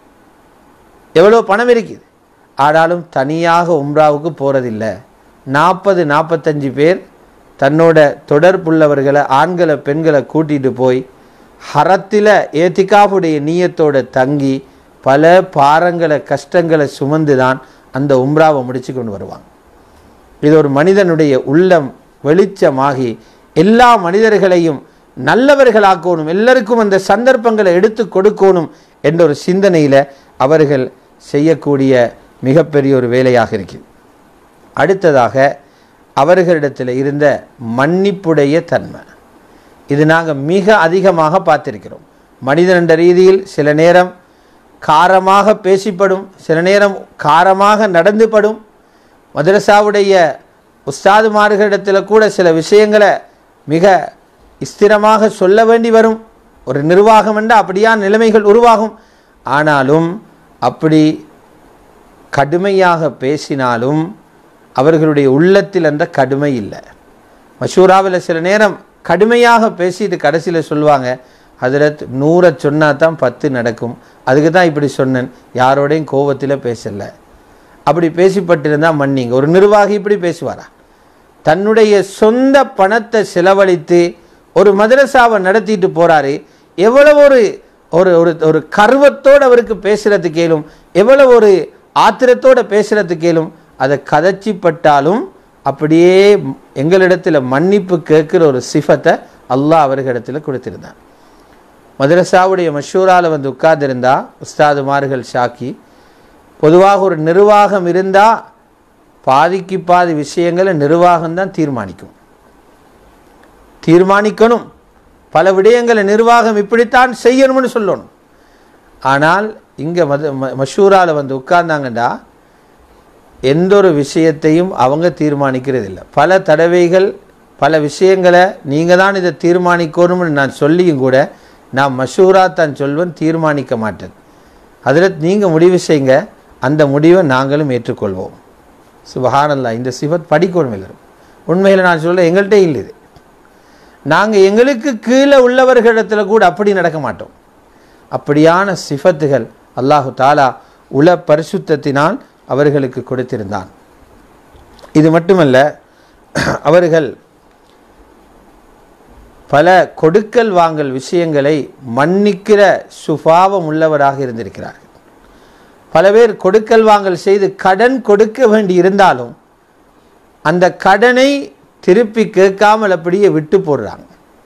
எவ்வளோ பணம் இருக்குது ஆனாலும் தனியாக உம்ராவுக்கு போகிறதில்ல நாற்பது நாற்பத்தஞ்சு பேர் தன்னோட தொடர்புள்ளவர்களை ஆண்களை பெண்களை கூட்டிகிட்டு போய் ஹரத்தில் ஏத்திகாவுடைய நீயத்தோட தங்கி பல பாரங்களை கஷ்டங்களை சுமந்து தான் அந்த உம்ராவை முடிச்சு கொண்டு வருவாங்க இது ஒரு மனிதனுடைய உள்ளம் வெளிச்சமாகி எல்லா மனிதர்களையும் நல்லவர்களாக்கணும் எல்லாருக்கும் அந்த சந்தர்ப்பங்களை எடுத்து கொடுக்கணும் என்ற ஒரு சிந்தனையில் அவர்கள் செய்யக்கூடிய மிகப்பெரிய ஒரு வேலையாக இருக்குது அடுத்ததாக அவர்களிடத்தில் இருந்த மன்னிப்புடைய தன்மை இது நாங்கள் மிக அதிகமாக பார்த்திருக்கிறோம் மனிதன் என்ற ரீதியில் சில நேரம் காரமாக பேசிப்படும் சில நேரம் காரமாக நடந்துபடும் மதரசாவுடைய உஸ்தாதுமார்களிடத்தில் கூட சில விஷயங்களை மிக ஸ்திரமாக சொல்ல வேண்டி வரும் ஒரு நிர்வாகம் என்ற அப்படியான நிலைமைகள் உருவாகும் ஆனாலும் அப்படி கடுமையாக பேசினாலும் அவர்களுடைய உள்ளத்தில் அந்த கடுமை இல்லை மஷூராவில் சில நேரம் கடுமையாக பேசிட்டு கடைசியில் சொல்லுவாங்க ஹதரத் நூறை சொன்னா தான் பத்து நடக்கும் அதுக்கு தான் இப்படி சொன்னேன் யாரோடையும் கோவத்தில் பேசலை அப்படி பேசிப்பட்டிருந்தால் மன்னிங்க ஒரு நிர்வாகி இப்படி பேசுவாரா தன்னுடைய சொந்த பணத்தை செலவழித்து ஒரு மதரசாவை நடத்திட்டு போறாரு எவ்வளவு ஒரு ஒரு ஒரு ஒரு கர்வத்தோடு அவருக்கு பேசுறது கேளும் எவ்வளவு ஒரு ஆத்திரத்தோட பேசுறது கேளும் அதை கதைச்சிப்பட்டாலும் அப்படியே எங்களிடத்தில் மன்னிப்பு கேட்குற ஒரு சிஃபத்தை அல்லாஹ் அவர்களிடத்தில் கொடுத்திருந்தான் மதரசாவுடைய மஷூராவில் வந்து உட்கார்ந்திருந்தா உஸ்தாதுமார்கள் ஷாக்கி பொதுவாக ஒரு நிர்வாகம் இருந்தால் பாதிக்கு பாதி விஷயங்களை நிர்வாகம் தான் தீர்மானிக்கும் தீர்மானிக்கணும் பல விடயங்களை நிர்வாகம் இப்படித்தான் செய்யணும்னு சொல்லணும் ஆனால் இங்கே மத மஷூராவில் வந்து உட்கார்ந்தாங்கண்டா எந்த ஒரு விஷயத்தையும் அவங்க தீர்மானிக்கிறது இல்லை பல தடவைகள் பல விஷயங்களை நீங்கள் தான் இதை தீர்மானிக்கணும்னு நான் சொல்லியும் கூட நான் மஷூரா தான் சொல்வேன் தீர்மானிக்க மாட்டேன் அதில் நீங்கள் முடிவு செய்யுங்க அந்த முடிவை நாங்களும் ஏற்றுக்கொள்வோம் சுபஹானல்லா இந்த சிவத் படிக்கணும் எல்லாரும் உண்மையில் நான் சொல்ல எங்கள்கிட்ட இல்லை இது நாங்கள் எங்களுக்கு கீழே உள்ளவர்களிடத்தில் கூட அப்படி நடக்க மாட்டோம் அப்படியான சிஃபத்துகள் அல்லாஹு தாலா உல பரிசுத்தத்தினால் அவர்களுக்கு கொடுத்திருந்தான் இது மட்டுமல்ல அவர்கள் பல கொடுக்கல் வாங்கல் விஷயங்களை மன்னிக்கிற சுபாவம் உள்ளவராக இருந்திருக்கிறார்கள் பல பேர் கொடுக்கல் வாங்கல் செய்து கடன் கொடுக்க வேண்டி இருந்தாலும் அந்த கடனை திருப்பி கேட்காமல் அப்படியே விட்டு போடுறாங்க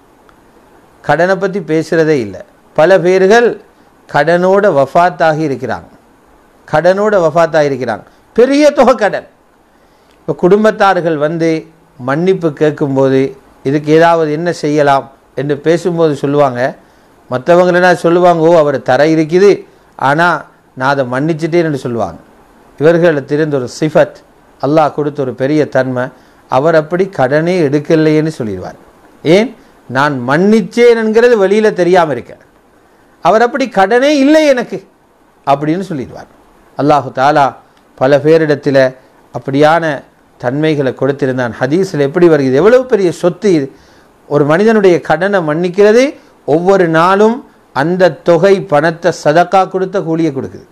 கடனை பற்றி பேசுகிறதே இல்லை பல பேர்கள் கடனோட வஃபாத்தாகி இருக்கிறாங்க கடனோட வஃபாத்தாகி இருக்கிறாங்க பெரிய தொகை கடன் இப்போ குடும்பத்தார்கள் வந்து மன்னிப்பு கேட்கும்போது இதுக்கு ஏதாவது என்ன செய்யலாம் என்று பேசும்போது சொல்லுவாங்க மற்றவங்க என்ன சொல்லுவாங்க ஓ அவர் தர இருக்குது ஆனால் நான் அதை மன்னிச்சிட்டேன்னு சொல்லுவாங்க இவர்களிடத்திலிருந்து ஒரு சிஃபத் அல்லாஹ் கொடுத்த ஒரு பெரிய தன்மை அவர் அப்படி கடனே எடுக்கலையேன்னு சொல்லிடுவார் ஏன் நான் மன்னிச்சேன் என்கிறது வெளியில் தெரியாமல் இருக்கேன் அவர் அப்படி கடனே இல்லை எனக்கு அப்படின்னு சொல்லிடுவார் அல்லாஹு தாலா பல பேரிடத்தில் அப்படியான தன்மைகளை கொடுத்திருந்தான் ஹதீஸில் எப்படி வருகிறது எவ்வளவு பெரிய சொத்து இது ஒரு மனிதனுடைய கடனை மன்னிக்கிறது ஒவ்வொரு நாளும் அந்த தொகை பணத்தை சதக்கா கொடுத்த கூலியை கொடுக்குது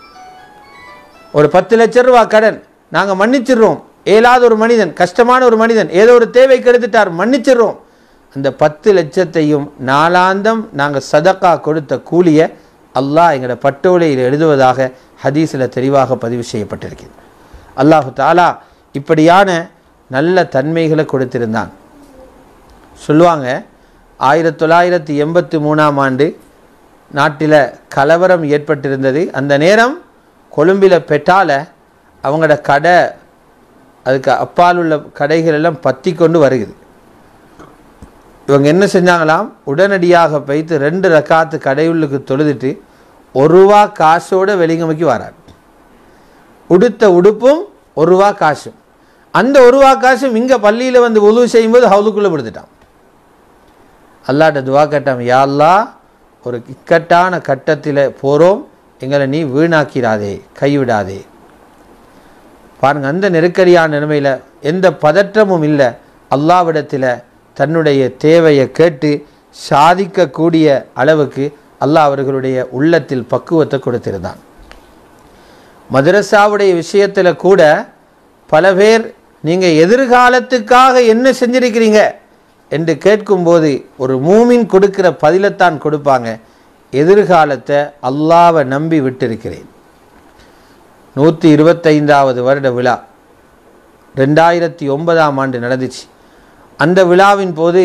ஒரு பத்து லட்சம் ரூபா கடன் நாங்கள் மன்னிச்சிடுறோம் ஏலாத ஒரு மனிதன் கஷ்டமான ஒரு மனிதன் ஏதோ ஒரு தேவை கெடுத்துட்டார் மன்னிச்சிடுறோம் அந்த பத்து லட்சத்தையும் நாளாந்தம் நாங்கள் சதக்கா கொடுத்த கூலியை அல்லாஹ் எங்களோட பட்டோலையில் எழுதுவதாக ஹதீஸில் தெளிவாக பதிவு செய்யப்பட்டிருக்கிறது அல்லாஹு தாலா இப்படியான நல்ல தன்மைகளை கொடுத்திருந்தான் சொல்லுவாங்க ஆயிரத்தி தொள்ளாயிரத்தி எண்பத்தி மூணாம் ஆண்டு நாட்டில் கலவரம் ஏற்பட்டிருந்தது அந்த நேரம் கொழும்பில் பெட்டால அவங்களோட கடை அதுக்கு அப்பால் உள்ள கடைகள் எல்லாம் பற்றி கொண்டு வருகிறது இவங்க என்ன செஞ்சாங்களாம் உடனடியாக வைத்து ரெண்டு ரக்காத்து கடையுள்ளுக்கு தொழுதுட்டு ஒரு ரூபா காசோட வெளிங்கமைக்கு வரார் உடுத்த உடுப்பும் ஒரு ரூபா காசும் அந்த ஒரு ரூபா காசும் இங்கே பள்ளியில் வந்து உதவு செய்யும்போது ஹவுலுக்குள்ளே படுத்துட்டான் அல்லாட்ட துவா கட்டாம் யா அல்லாஹ் ஒரு இக்கட்டான கட்டத்தில் போகிறோம் எங்களை நீ வீணாக்கிறாதே கைவிடாதே பாருங்க அந்த நெருக்கடியான நிலைமையில் எந்த பதற்றமும் இல்லை அல்லாவிடத்தில் தன்னுடைய தேவையை கேட்டு சாதிக்கக்கூடிய அளவுக்கு அல்லாஹ் அவர்களுடைய உள்ளத்தில் பக்குவத்தை கொடுத்திருந்தான் மதரசாவுடைய விஷயத்தில் கூட பல பேர் நீங்கள் எதிர்காலத்துக்காக என்ன செஞ்சிருக்கிறீங்க என்று கேட்கும்போது ஒரு மூமின் கொடுக்கிற பதிலைத்தான் கொடுப்பாங்க எதிர்காலத்தை அல்லாவை நம்பி விட்டிருக்கிறேன் நூற்றி இருபத்தைந்தாவது வருட விழா ரெண்டாயிரத்தி ஒன்பதாம் ஆண்டு நடந்துச்சு அந்த விழாவின் போது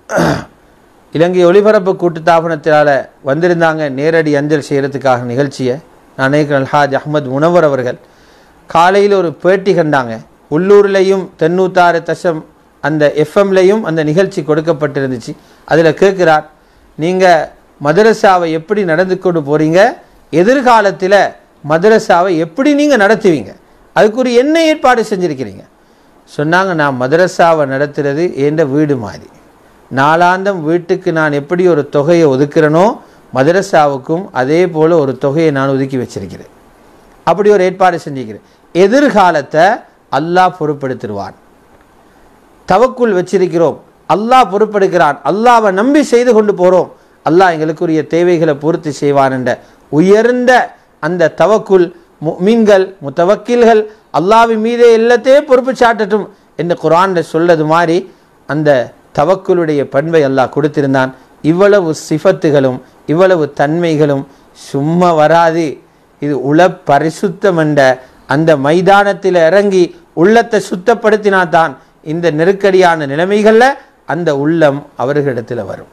இலங்கை ஒளிபரப்பு கூட்டுத்தாபனத்தினால் வந்திருந்தாங்க நேரடி அஞ்சல் செய்கிறதுக்காக நிகழ்ச்சியை நானேக்கர் அல்ஹாஜ் அஹ்மத் முனவர் அவர்கள் காலையில் ஒரு பேட்டி கண்டாங்க உள்ளூர்லேயும் தென்னூத்தாறு தசம் அந்த எஃப்எம்லையும் அந்த நிகழ்ச்சி கொடுக்கப்பட்டிருந்துச்சு அதில் கேட்குறார் நீங்கள் மதரசாவை எப்படி நடந்து கொண்டு போகிறீங்க எதிர்காலத்தில் மதரசாவை எப்படி நீங்கள் நடத்துவீங்க அதுக்கு ஒரு என்ன ஏற்பாடு செஞ்சுருக்கிறீங்க சொன்னாங்க நான் மதரசாவை நடத்துறது என்ற வீடு மாதிரி நாளாந்தம் வீட்டுக்கு நான் எப்படி ஒரு தொகையை ஒதுக்குறேனோ மதரசாவுக்கும் அதே போல் ஒரு தொகையை நான் ஒதுக்கி வச்சிருக்கிறேன் அப்படி ஒரு ஏற்பாடு செஞ்சுக்கிறேன் எதிர்காலத்தை அல்லாஹ் பொறுப்படுத்திடுவான் தவக்குள் வச்சிருக்கிறோம் அல்லாஹ் பொறுப்பெடுக்கிறான் அல்லாவை நம்பி செய்து கொண்டு போகிறோம் அல்லாஹ் எங்களுக்குரிய தேவைகளை பூர்த்தி செய்வான் என்ற உயர்ந்த அந்த தவக்குள் மீன்கள் முத்தவக்கில்கள் அல்லாவின் மீதே எல்லாத்தையும் பொறுப்பு சாட்டட்டும் என்று குரான்ல சொல்லது மாதிரி அந்த தவக்குளுடைய பண்பை அல்லாஹ் கொடுத்திருந்தான் இவ்வளவு சிஃபத்துகளும் இவ்வளவு தன்மைகளும் சும்மா வராது இது உள பரிசுத்தம் என்ற அந்த மைதானத்தில் இறங்கி உள்ளத்தை சுத்தப்படுத்தினா தான் இந்த நெருக்கடியான நிலைமைகளில் அந்த உள்ளம் அவர்களிடத்தில் வரும்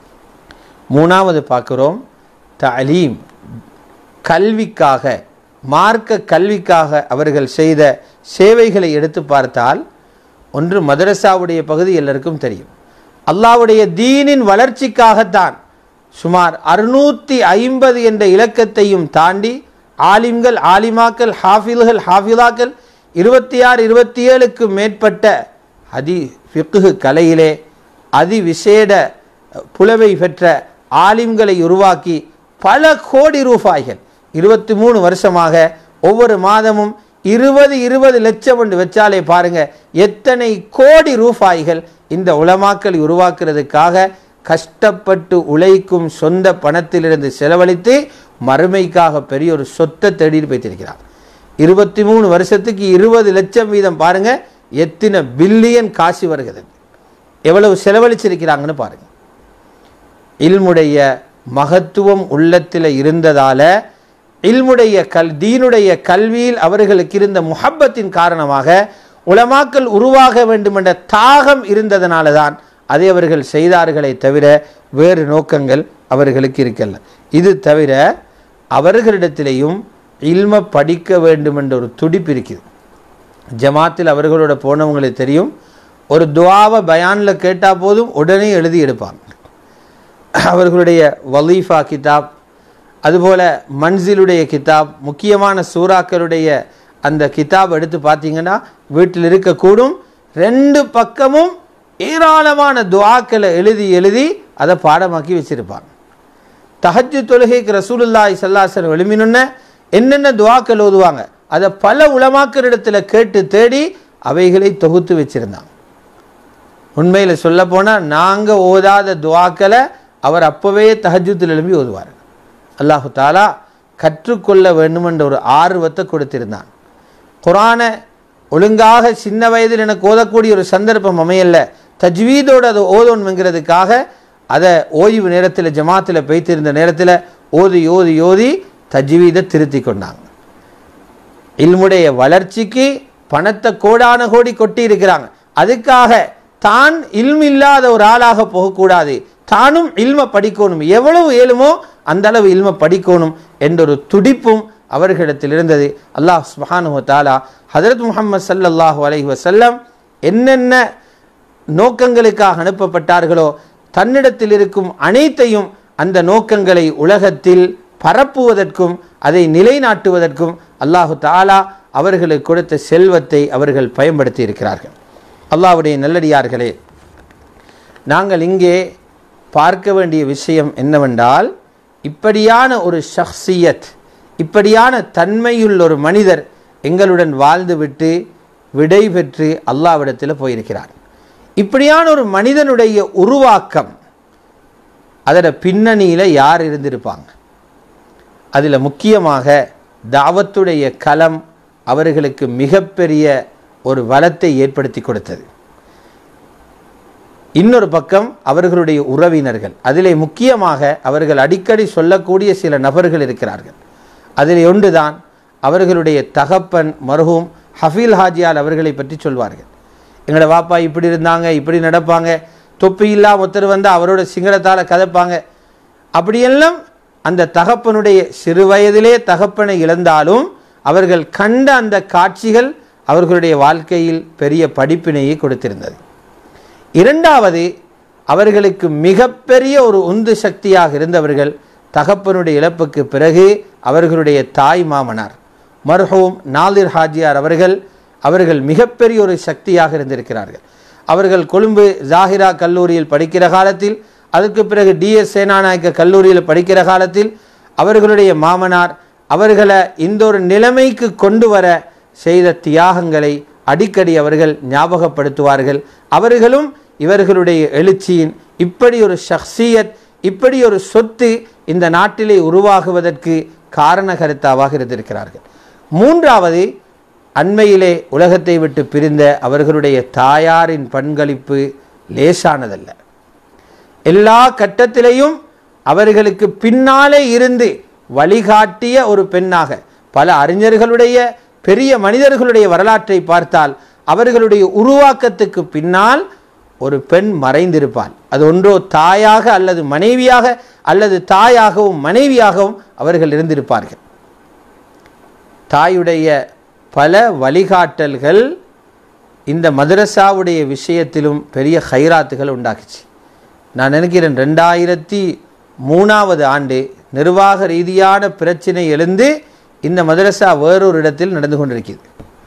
மூணாவது பார்க்குறோம் தலீம் கல்விக்காக மார்க்க கல்விக்காக அவர்கள் செய்த சேவைகளை எடுத்து பார்த்தால் ஒன்று மதரசாவுடைய பகுதி எல்லாருக்கும் தெரியும் அல்லாவுடைய தீனின் வளர்ச்சிக்காகத்தான் சுமார் அறுநூற்றி ஐம்பது என்ற இலக்கத்தையும் தாண்டி ஆலிம்கள் ஆலிமாக்கள் ஹாஃபில்கள் ஹாஃபிலாக்கள் இருபத்தி ஆறு இருபத்தி ஏழுக்கு மேற்பட்ட அதி ஃபிக்கு கலையிலே அதிவிசேட புலவை பெற்ற ஆலிம்களை உருவாக்கி பல கோடி ரூபாய்கள் இருபத்தி மூணு வருஷமாக ஒவ்வொரு மாதமும் இருபது இருபது லட்சம் என்று வச்சாலே பாருங்க எத்தனை கோடி ரூபாய்கள் இந்த உலமாக்களை உருவாக்குறதுக்காக கஷ்டப்பட்டு உழைக்கும் சொந்த பணத்திலிருந்து செலவழித்து மறுமைக்காக பெரிய ஒரு சொத்தை தேடிட்டு போய்த்திருக்கிறார் இருபத்தி மூணு வருஷத்துக்கு இருபது லட்சம் வீதம் பாருங்க எத்தனை பில்லியன் காசு வருகிறது எவ்வளவு செலவழிச்சிருக்கிறாங்கன்னு பாருங்க இல்முடைய மகத்துவம் உள்ளத்தில் இருந்ததால இல்முடைய கல் தீனுடைய கல்வியில் அவர்களுக்கு இருந்த முஹப்பத்தின் காரணமாக உலமாக்கல் உருவாக வேண்டும் என்ற தாகம் இருந்ததனால தான் அதை அவர்கள் செய்தார்களே தவிர வேறு நோக்கங்கள் அவர்களுக்கு இருக்கல்ல இது தவிர அவர்களிடத்திலேயும் இல்ம படிக்க வேண்டும் என்ற ஒரு துடிப்பு இருக்குது ஜமாத்தில் அவர்களோட போனவங்களுக்கு தெரியும் ஒரு துவாவை பயானில் கேட்டால் போதும் உடனே எழுதி எடுப்பாங்க அவர்களுடைய வலீஃபா கிதாப் அதுபோல் மன்சிலுடைய கிதாப் முக்கியமான சூறாக்களுடைய அந்த கிதாப் எடுத்து பார்த்தீங்கன்னா வீட்டில் இருக்கக்கூடும் ரெண்டு பக்கமும் ஏராளமான துவாக்களை எழுதி எழுதி அதை பாடமாக்கி வச்சிருப்பாங்க தஹஜ்ஜு தொழுகைக்கு ரசூலுல்லாய் சல்லாசன் எழுமினுன்ன என்னென்ன துவாக்கள் ஓதுவாங்க அதை பல உலமாக்களிடத்தில் கேட்டு தேடி அவைகளை தொகுத்து வச்சிருந்தாங்க உண்மையில் சொல்ல போனால் நாங்கள் ஓதாத துவாக்களை அவர் அப்போவே தஹஜுத்தில் எழும்பி ஓதுவார் அல்லாஹு தாலா கற்றுக்கொள்ள வேண்டுமென்ற ஒரு ஆர்வத்தை கொடுத்திருந்தான் குரானை ஒழுங்காக சின்ன வயதில் எனக்கு ஓதக்கூடிய ஒரு சந்தர்ப்பம் அமையல தஜ்வீதோடு அதை ஓதணுங்கிறதுக்காக அதை ஓய்வு நேரத்தில் ஜமாத்தில் பெய்த்திருந்த நேரத்தில் ஓதி ஓதி ஓதி தஜ்வீதை திருத்தி கொண்டாங்க இல்முடைய வளர்ச்சிக்கு பணத்தை கோடான கோடி கொட்டி இருக்கிறாங்க அதுக்காக தான் இல்மு இல்லாத ஒரு ஆளாக போகக்கூடாது தானும் இல்ம படிக்கணும் எவ்வளவு இயலுமோ அந்த அளவு இல்ம படிக்கணும் என்ற ஒரு துடிப்பும் அவர்களிடத்தில் இருந்தது அல்லாஹ் சுபஹானு தாலா ஹதரத் முகமது சல்லல்லாஹு அலைஹி வசல்லம் என்னென்ன நோக்கங்களுக்காக அனுப்பப்பட்டார்களோ தன்னிடத்தில் இருக்கும் அனைத்தையும் அந்த நோக்கங்களை உலகத்தில் பரப்புவதற்கும் அதை நிலைநாட்டுவதற்கும் அல்லாஹு தாலா அவர்களுக்கு கொடுத்த செல்வத்தை அவர்கள் பயன்படுத்தி இருக்கிறார்கள் அல்லாஹ்வுடைய நல்லடியார்களே நாங்கள் இங்கே பார்க்க வேண்டிய விஷயம் என்னவென்றால் இப்படியான ஒரு ஷஹ்சியத் இப்படியான தன்மையுள்ள ஒரு மனிதர் எங்களுடன் வாழ்ந்துவிட்டு விடை பெற்று அல்லாவிடத்தில் போயிருக்கிறார் இப்படியான ஒரு மனிதனுடைய உருவாக்கம் அதோட பின்னணியில் யார் இருந்திருப்பாங்க அதில் முக்கியமாக தாவத்துடைய களம் அவர்களுக்கு மிகப்பெரிய ஒரு வளத்தை ஏற்படுத்தி கொடுத்தது இன்னொரு பக்கம் அவர்களுடைய உறவினர்கள் அதிலே முக்கியமாக அவர்கள் அடிக்கடி சொல்லக்கூடிய சில நபர்கள் இருக்கிறார்கள் அதில் ஒன்றுதான் அவர்களுடைய தகப்பன் மருகும் ஹஃபீல் ஹாஜியால் அவர்களை பற்றி சொல்வார்கள் எங்களோட வாப்பா இப்படி இருந்தாங்க இப்படி நடப்பாங்க தொப்பி இல்லாம ஒருத்தர் வந்து அவரோட சிங்களத்தால் கதைப்பாங்க அப்படியெல்லாம் அந்த தகப்பனுடைய சிறு வயதிலே தகப்பனை இழந்தாலும் அவர்கள் கண்ட அந்த காட்சிகள் அவர்களுடைய வாழ்க்கையில் பெரிய படிப்பினையை கொடுத்திருந்தது இரண்டாவது அவர்களுக்கு மிகப்பெரிய ஒரு உந்து சக்தியாக இருந்தவர்கள் தகப்பனுடைய இழப்புக்கு பிறகு அவர்களுடைய தாய் மாமனார் மர்ஹூம் நாதிர் ஹாஜியார் அவர்கள் அவர்கள் மிகப்பெரிய ஒரு சக்தியாக இருந்திருக்கிறார்கள் அவர்கள் கொழும்பு ஜாகிரா கல்லூரியில் படிக்கிற காலத்தில் அதற்கு பிறகு டிஎஸ் சேனாநாயக்க கல்லூரியில் படிக்கிற காலத்தில் அவர்களுடைய மாமனார் அவர்களை இந்த ஒரு நிலைமைக்கு கொண்டு வர செய்த தியாகங்களை அடிக்கடி அவர்கள் ஞாபகப்படுத்துவார்கள் அவர்களும் இவர்களுடைய எழுச்சியின் இப்படி ஒரு ஷஹ்சியத் இப்படி ஒரு சொத்து இந்த நாட்டிலே உருவாகுவதற்கு காரணகர்த்தாவாக இருந்திருக்கிறார்கள் மூன்றாவது அண்மையிலே உலகத்தை விட்டு பிரிந்த அவர்களுடைய தாயாரின் பங்களிப்பு லேசானதல்ல எல்லா கட்டத்திலையும் அவர்களுக்கு பின்னாலே இருந்து வழிகாட்டிய ஒரு பெண்ணாக பல அறிஞர்களுடைய பெரிய மனிதர்களுடைய வரலாற்றை பார்த்தால் அவர்களுடைய உருவாக்கத்துக்கு பின்னால் ஒரு பெண் மறைந்திருப்பாள் அது ஒன்றோ தாயாக அல்லது மனைவியாக அல்லது தாயாகவும் மனைவியாகவும் அவர்கள் இருந்திருப்பார்கள் தாயுடைய பல வழிகாட்டல்கள் இந்த மதரசாவுடைய விஷயத்திலும் பெரிய ஹைராத்துகள் உண்டாக்குச்சு நான் நினைக்கிறேன் ரெண்டாயிரத்தி மூணாவது ஆண்டு நிர்வாக ரீதியான பிரச்சனை எழுந்து இந்த மதரசா வேறொரு இடத்தில் நடந்து கொண்டிருக்கிறது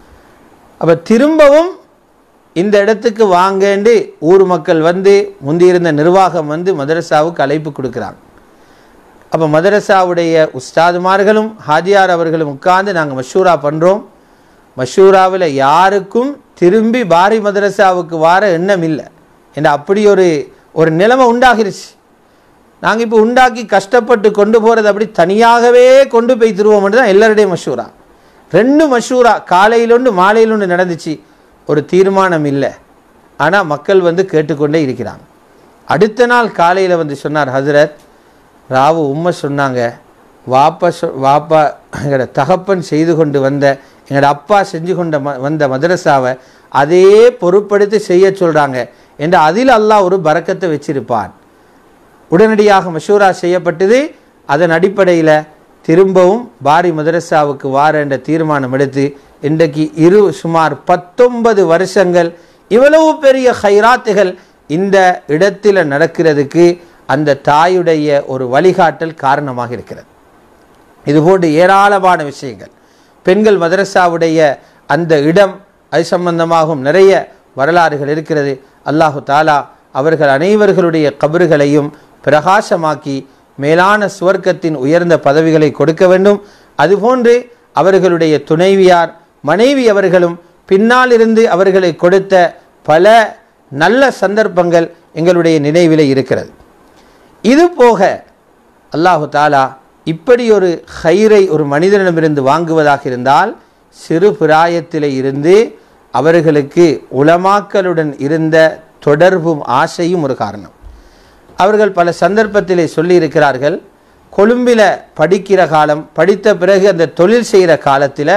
அப்போ திரும்பவும் இந்த இடத்துக்கு வாங்கேண்டு ஊர் மக்கள் வந்து முந்தியிருந்த நிர்வாகம் வந்து மதரசாவுக்கு அழைப்பு கொடுக்குறாங்க அப்போ மதரசாவுடைய உஸ்தாதுமார்களும் ஹாஜியார் அவர்களும் உட்கார்ந்து நாங்கள் மஷூரா பண்ணுறோம் மஷூராவில் யாருக்கும் திரும்பி பாரி மதரசாவுக்கு வார எண்ணம் இல்லை என்ற அப்படி ஒரு ஒரு நிலைமை உண்டாகிருச்சு நாங்கள் இப்போ உண்டாக்கி கஷ்டப்பட்டு கொண்டு போகிறது அப்படி தனியாகவே கொண்டு போய் திருவோம்னு தான் எல்லாருடைய மஷூரா ரெண்டு மஷூரா காலையில் ஒன்று மாலையில் ஒன்று நடந்துச்சு ஒரு தீர்மானம் இல்லை ஆனால் மக்கள் வந்து கேட்டுக்கொண்டே இருக்கிறாங்க அடுத்த நாள் காலையில் வந்து சொன்னார் ஹசரத் ராவு உம்மை சொன்னாங்க வாப்பா சொ வாப்பா எங்களோட தகப்பன் செய்து கொண்டு வந்த எங்களோட அப்பா செஞ்சு கொண்ட ம வந்த மதரசாவை அதே பொறுப்படுத்தி செய்ய சொல்கிறாங்க என்று அதில் அல்லாஹ் ஒரு பறக்கத்தை வச்சிருப்பான் உடனடியாக மஷூரா செய்யப்பட்டது அதன் அடிப்படையில் திரும்பவும் பாரி மதரசாவுக்கு வார என்ற தீர்மானம் எடுத்து இன்றைக்கு இரு சுமார் பத்தொன்பது வருஷங்கள் இவ்வளவு பெரிய ஹைராத்துகள் இந்த இடத்தில் நடக்கிறதுக்கு அந்த தாயுடைய ஒரு வழிகாட்டல் காரணமாக இருக்கிறது இதுபோன்று ஏராளமான விஷயங்கள் பெண்கள் மதரசாவுடைய அந்த இடம் அது சம்பந்தமாகவும் நிறைய வரலாறுகள் இருக்கிறது அல்லாஹு தாலா அவர்கள் அனைவர்களுடைய கபறுகளையும் பிரகாசமாக்கி மேலான சுவர்க்கத்தின் உயர்ந்த பதவிகளை கொடுக்க வேண்டும் அதுபோன்று அவர்களுடைய துணைவியார் மனைவி அவர்களும் பின்னால் இருந்து அவர்களை கொடுத்த பல நல்ல சந்தர்ப்பங்கள் எங்களுடைய நினைவிலே இருக்கிறது இது போக அல்லாஹு தாலா இப்படி ஒரு ஹைரை ஒரு மனிதனிடமிருந்து வாங்குவதாக இருந்தால் சிறு பிராயத்திலே இருந்து அவர்களுக்கு உலமாக்களுடன் இருந்த தொடர்பும் ஆசையும் ஒரு காரணம் அவர்கள் பல சந்தர்ப்பத்திலே சொல்லியிருக்கிறார்கள் கொழும்பில் படிக்கிற காலம் படித்த பிறகு அந்த தொழில் செய்கிற காலத்தில்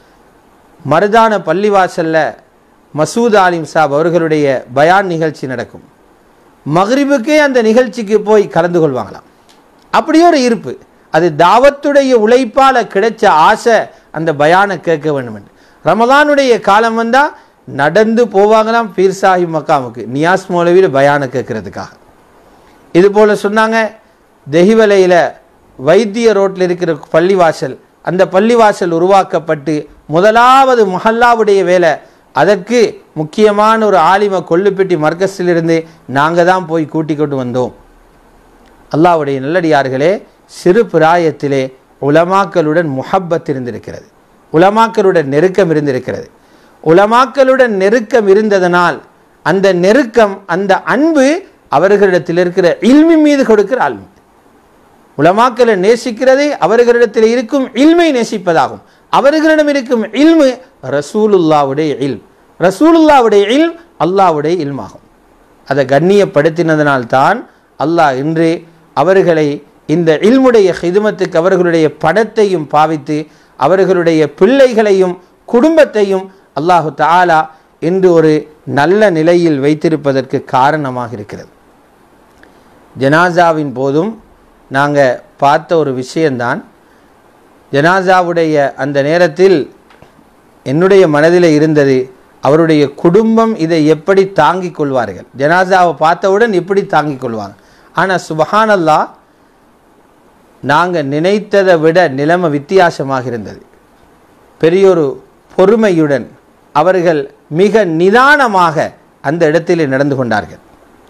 மருதான பள்ளிவாசலில் மசூத் ஆலிம் சாப் அவர்களுடைய பயான் நிகழ்ச்சி நடக்கும் மஹ்ரிபுக்கே அந்த நிகழ்ச்சிக்கு போய் கலந்து கொள்வாங்களாம் அப்படியே ஒரு இருப்பு அது தாவத்துடைய உழைப்பால் கிடைச்ச ஆசை அந்த பயானை கேட்க வேண்டும் என்று ரமதானுடைய காலம் வந்தால் நடந்து போவாங்களாம் பீர் சாஹிப் மக்காமுக்கு நியாஸ் மௌலவியில் பயானை கேட்கறதுக்காக இது போல் சொன்னாங்க தெஹிவலையில் வைத்திய ரோட்டில் இருக்கிற பள்ளிவாசல் அந்த பள்ளிவாசல் உருவாக்கப்பட்டு முதலாவது மஹல்லாவுடைய வேலை அதற்கு முக்கியமான ஒரு ஆலிம கொல்லுப்பெட்டி மர்க்கஸிலிருந்து நாங்கள் தான் போய் கூட்டி கொண்டு வந்தோம் அல்லாவுடைய நல்லடியார்களே சிறு பிராயத்திலே உலமாக்களுடன் முஹப்பத் இருந்திருக்கிறது உலமாக்களுடன் நெருக்கம் இருந்திருக்கிறது உலமாக்களுடன் நெருக்கம் இருந்ததனால் அந்த நெருக்கம் அந்த அன்பு அவர்களிடத்தில் இருக்கிற இல்மி மீது கொடுக்கிற அல்மி உலமாக்களை நேசிக்கிறது அவர்களிடத்தில் இருக்கும் இல்மை நேசிப்பதாகும் அவர்களிடம் இருக்கும் இல்மு ரசூலுல்லாவுடைய இல்ம் ரசூலுல்லாவுடைய இல்ம் அல்லாவுடைய இல்மாகும் அதை கண்ணியப்படுத்தினதனால்தான் அல்லாஹ் இன்று அவர்களை இந்த இல்முடைய ஹிதுமத்துக்கு அவர்களுடைய படத்தையும் பாவித்து அவர்களுடைய பிள்ளைகளையும் குடும்பத்தையும் அல்லாஹு தாலா இன்று ஒரு நல்ல நிலையில் வைத்திருப்பதற்கு காரணமாக இருக்கிறது ஜனாசாவின் போதும் நாங்கள் பார்த்த ஒரு விஷயந்தான் ஜனாசாவுடைய அந்த நேரத்தில் என்னுடைய மனதில் இருந்தது அவருடைய குடும்பம் இதை எப்படி தாங்கிக் கொள்வார்கள் ஜனாசாவை பார்த்தவுடன் எப்படி தாங்கிக் கொள்வாங்க ஆனால் சுபஹானல்லா நாங்கள் நினைத்ததை விட நிலைமை வித்தியாசமாக இருந்தது பெரியொரு பொறுமையுடன் அவர்கள் மிக நிதானமாக அந்த இடத்திலே நடந்து கொண்டார்கள்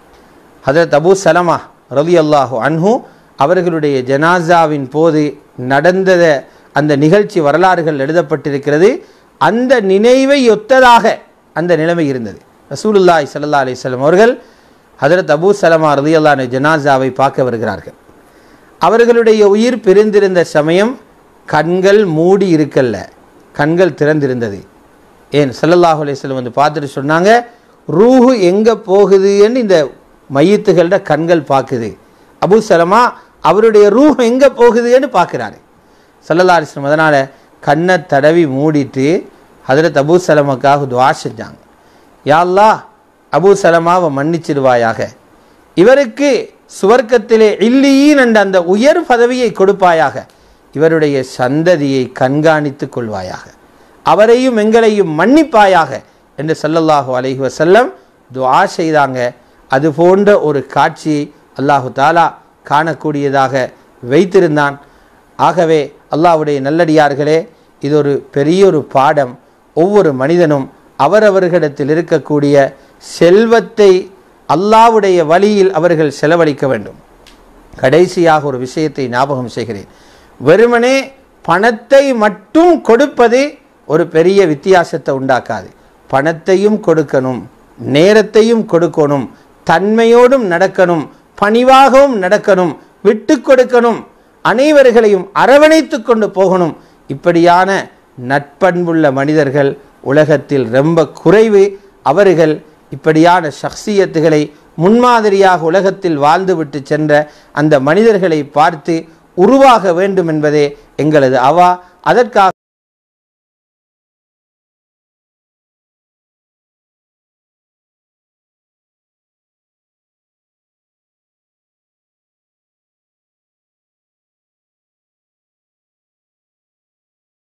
ஹதரத் அபூ சலமா ரவி அல்லாஹு அன்ஹு அவர்களுடைய ஜனாசாவின் போது நடந்த அந்த நிகழ்ச்சி வரலாறுகள் எழுதப்பட்டிருக்கிறது அந்த நினைவை ஒத்ததாக அந்த நிலைமை இருந்தது ரசூலுல்லாய் சல்லா அலிஸ்லாம் அவர்கள் ஹதரத் அபூ சலமா ரதி அல்லான ஜனாசாவை பார்க்க வருகிறார்கள் அவர்களுடைய உயிர் பிரிந்திருந்த சமயம் கண்கள் மூடி இருக்கல்ல கண்கள் திறந்திருந்தது ஏன் சல்லல்லாஹு அலையம் வந்து பார்த்துட்டு சொன்னாங்க ரூஹு எங்கே போகுதுன்னு இந்த மையத்துகளோட கண்கள் பார்க்குது அபு சலமா அவருடைய ரூஹ் எங்கே போகுதுன்னு பார்க்குறாரு சல்லல்லா அலிஸ்லம் அதனால் கண்ணை தடவி மூடிட்டு ஹதரத் அபு சலமாக்காக துவா செஞ்சாங்க யாழ்லா அபு சலமாவை மன்னிச்சிடுவாயாக இவருக்கு சுவர்க்கத்திலே இல்லியின் என்ற அந்த உயர் பதவியை கொடுப்பாயாக இவருடைய சந்ததியை கண்காணித்து கொள்வாயாக அவரையும் எங்களையும் மன்னிப்பாயாக என்று சல்லல்லாஹு அலைஹி வசல்லம் துஆ செய்தாங்க அது போன்ற ஒரு காட்சியை அல்லாஹு தாலா காணக்கூடியதாக வைத்திருந்தான் ஆகவே அல்லாஹ்வுடைய நல்லடியார்களே இது ஒரு பெரிய ஒரு பாடம் ஒவ்வொரு மனிதனும் அவரவர்களிடத்தில் இருக்கக்கூடிய செல்வத்தை அல்லாஹ்வுடைய வழியில் அவர்கள் செலவழிக்க வேண்டும் கடைசியாக ஒரு விஷயத்தை ஞாபகம் செய்கிறேன் வெறுமனே பணத்தை மட்டும் கொடுப்பது ஒரு பெரிய வித்தியாசத்தை உண்டாக்காது பணத்தையும் கொடுக்கணும் நேரத்தையும் கொடுக்கணும் தன்மையோடும் நடக்கணும் பணிவாகவும் நடக்கணும் விட்டு கொடுக்கணும் அனைவர்களையும் அரவணைத்து கொண்டு போகணும் இப்படியான நட்பண்புள்ள மனிதர்கள் உலகத்தில் ரொம்ப குறைவு அவர்கள் இப்படியான ஷக்சியத்துகளை முன்மாதிரியாக உலகத்தில் வாழ்ந்துவிட்டு சென்ற அந்த மனிதர்களை பார்த்து உருவாக வேண்டும் என்பதே எங்களது அவா அதற்காக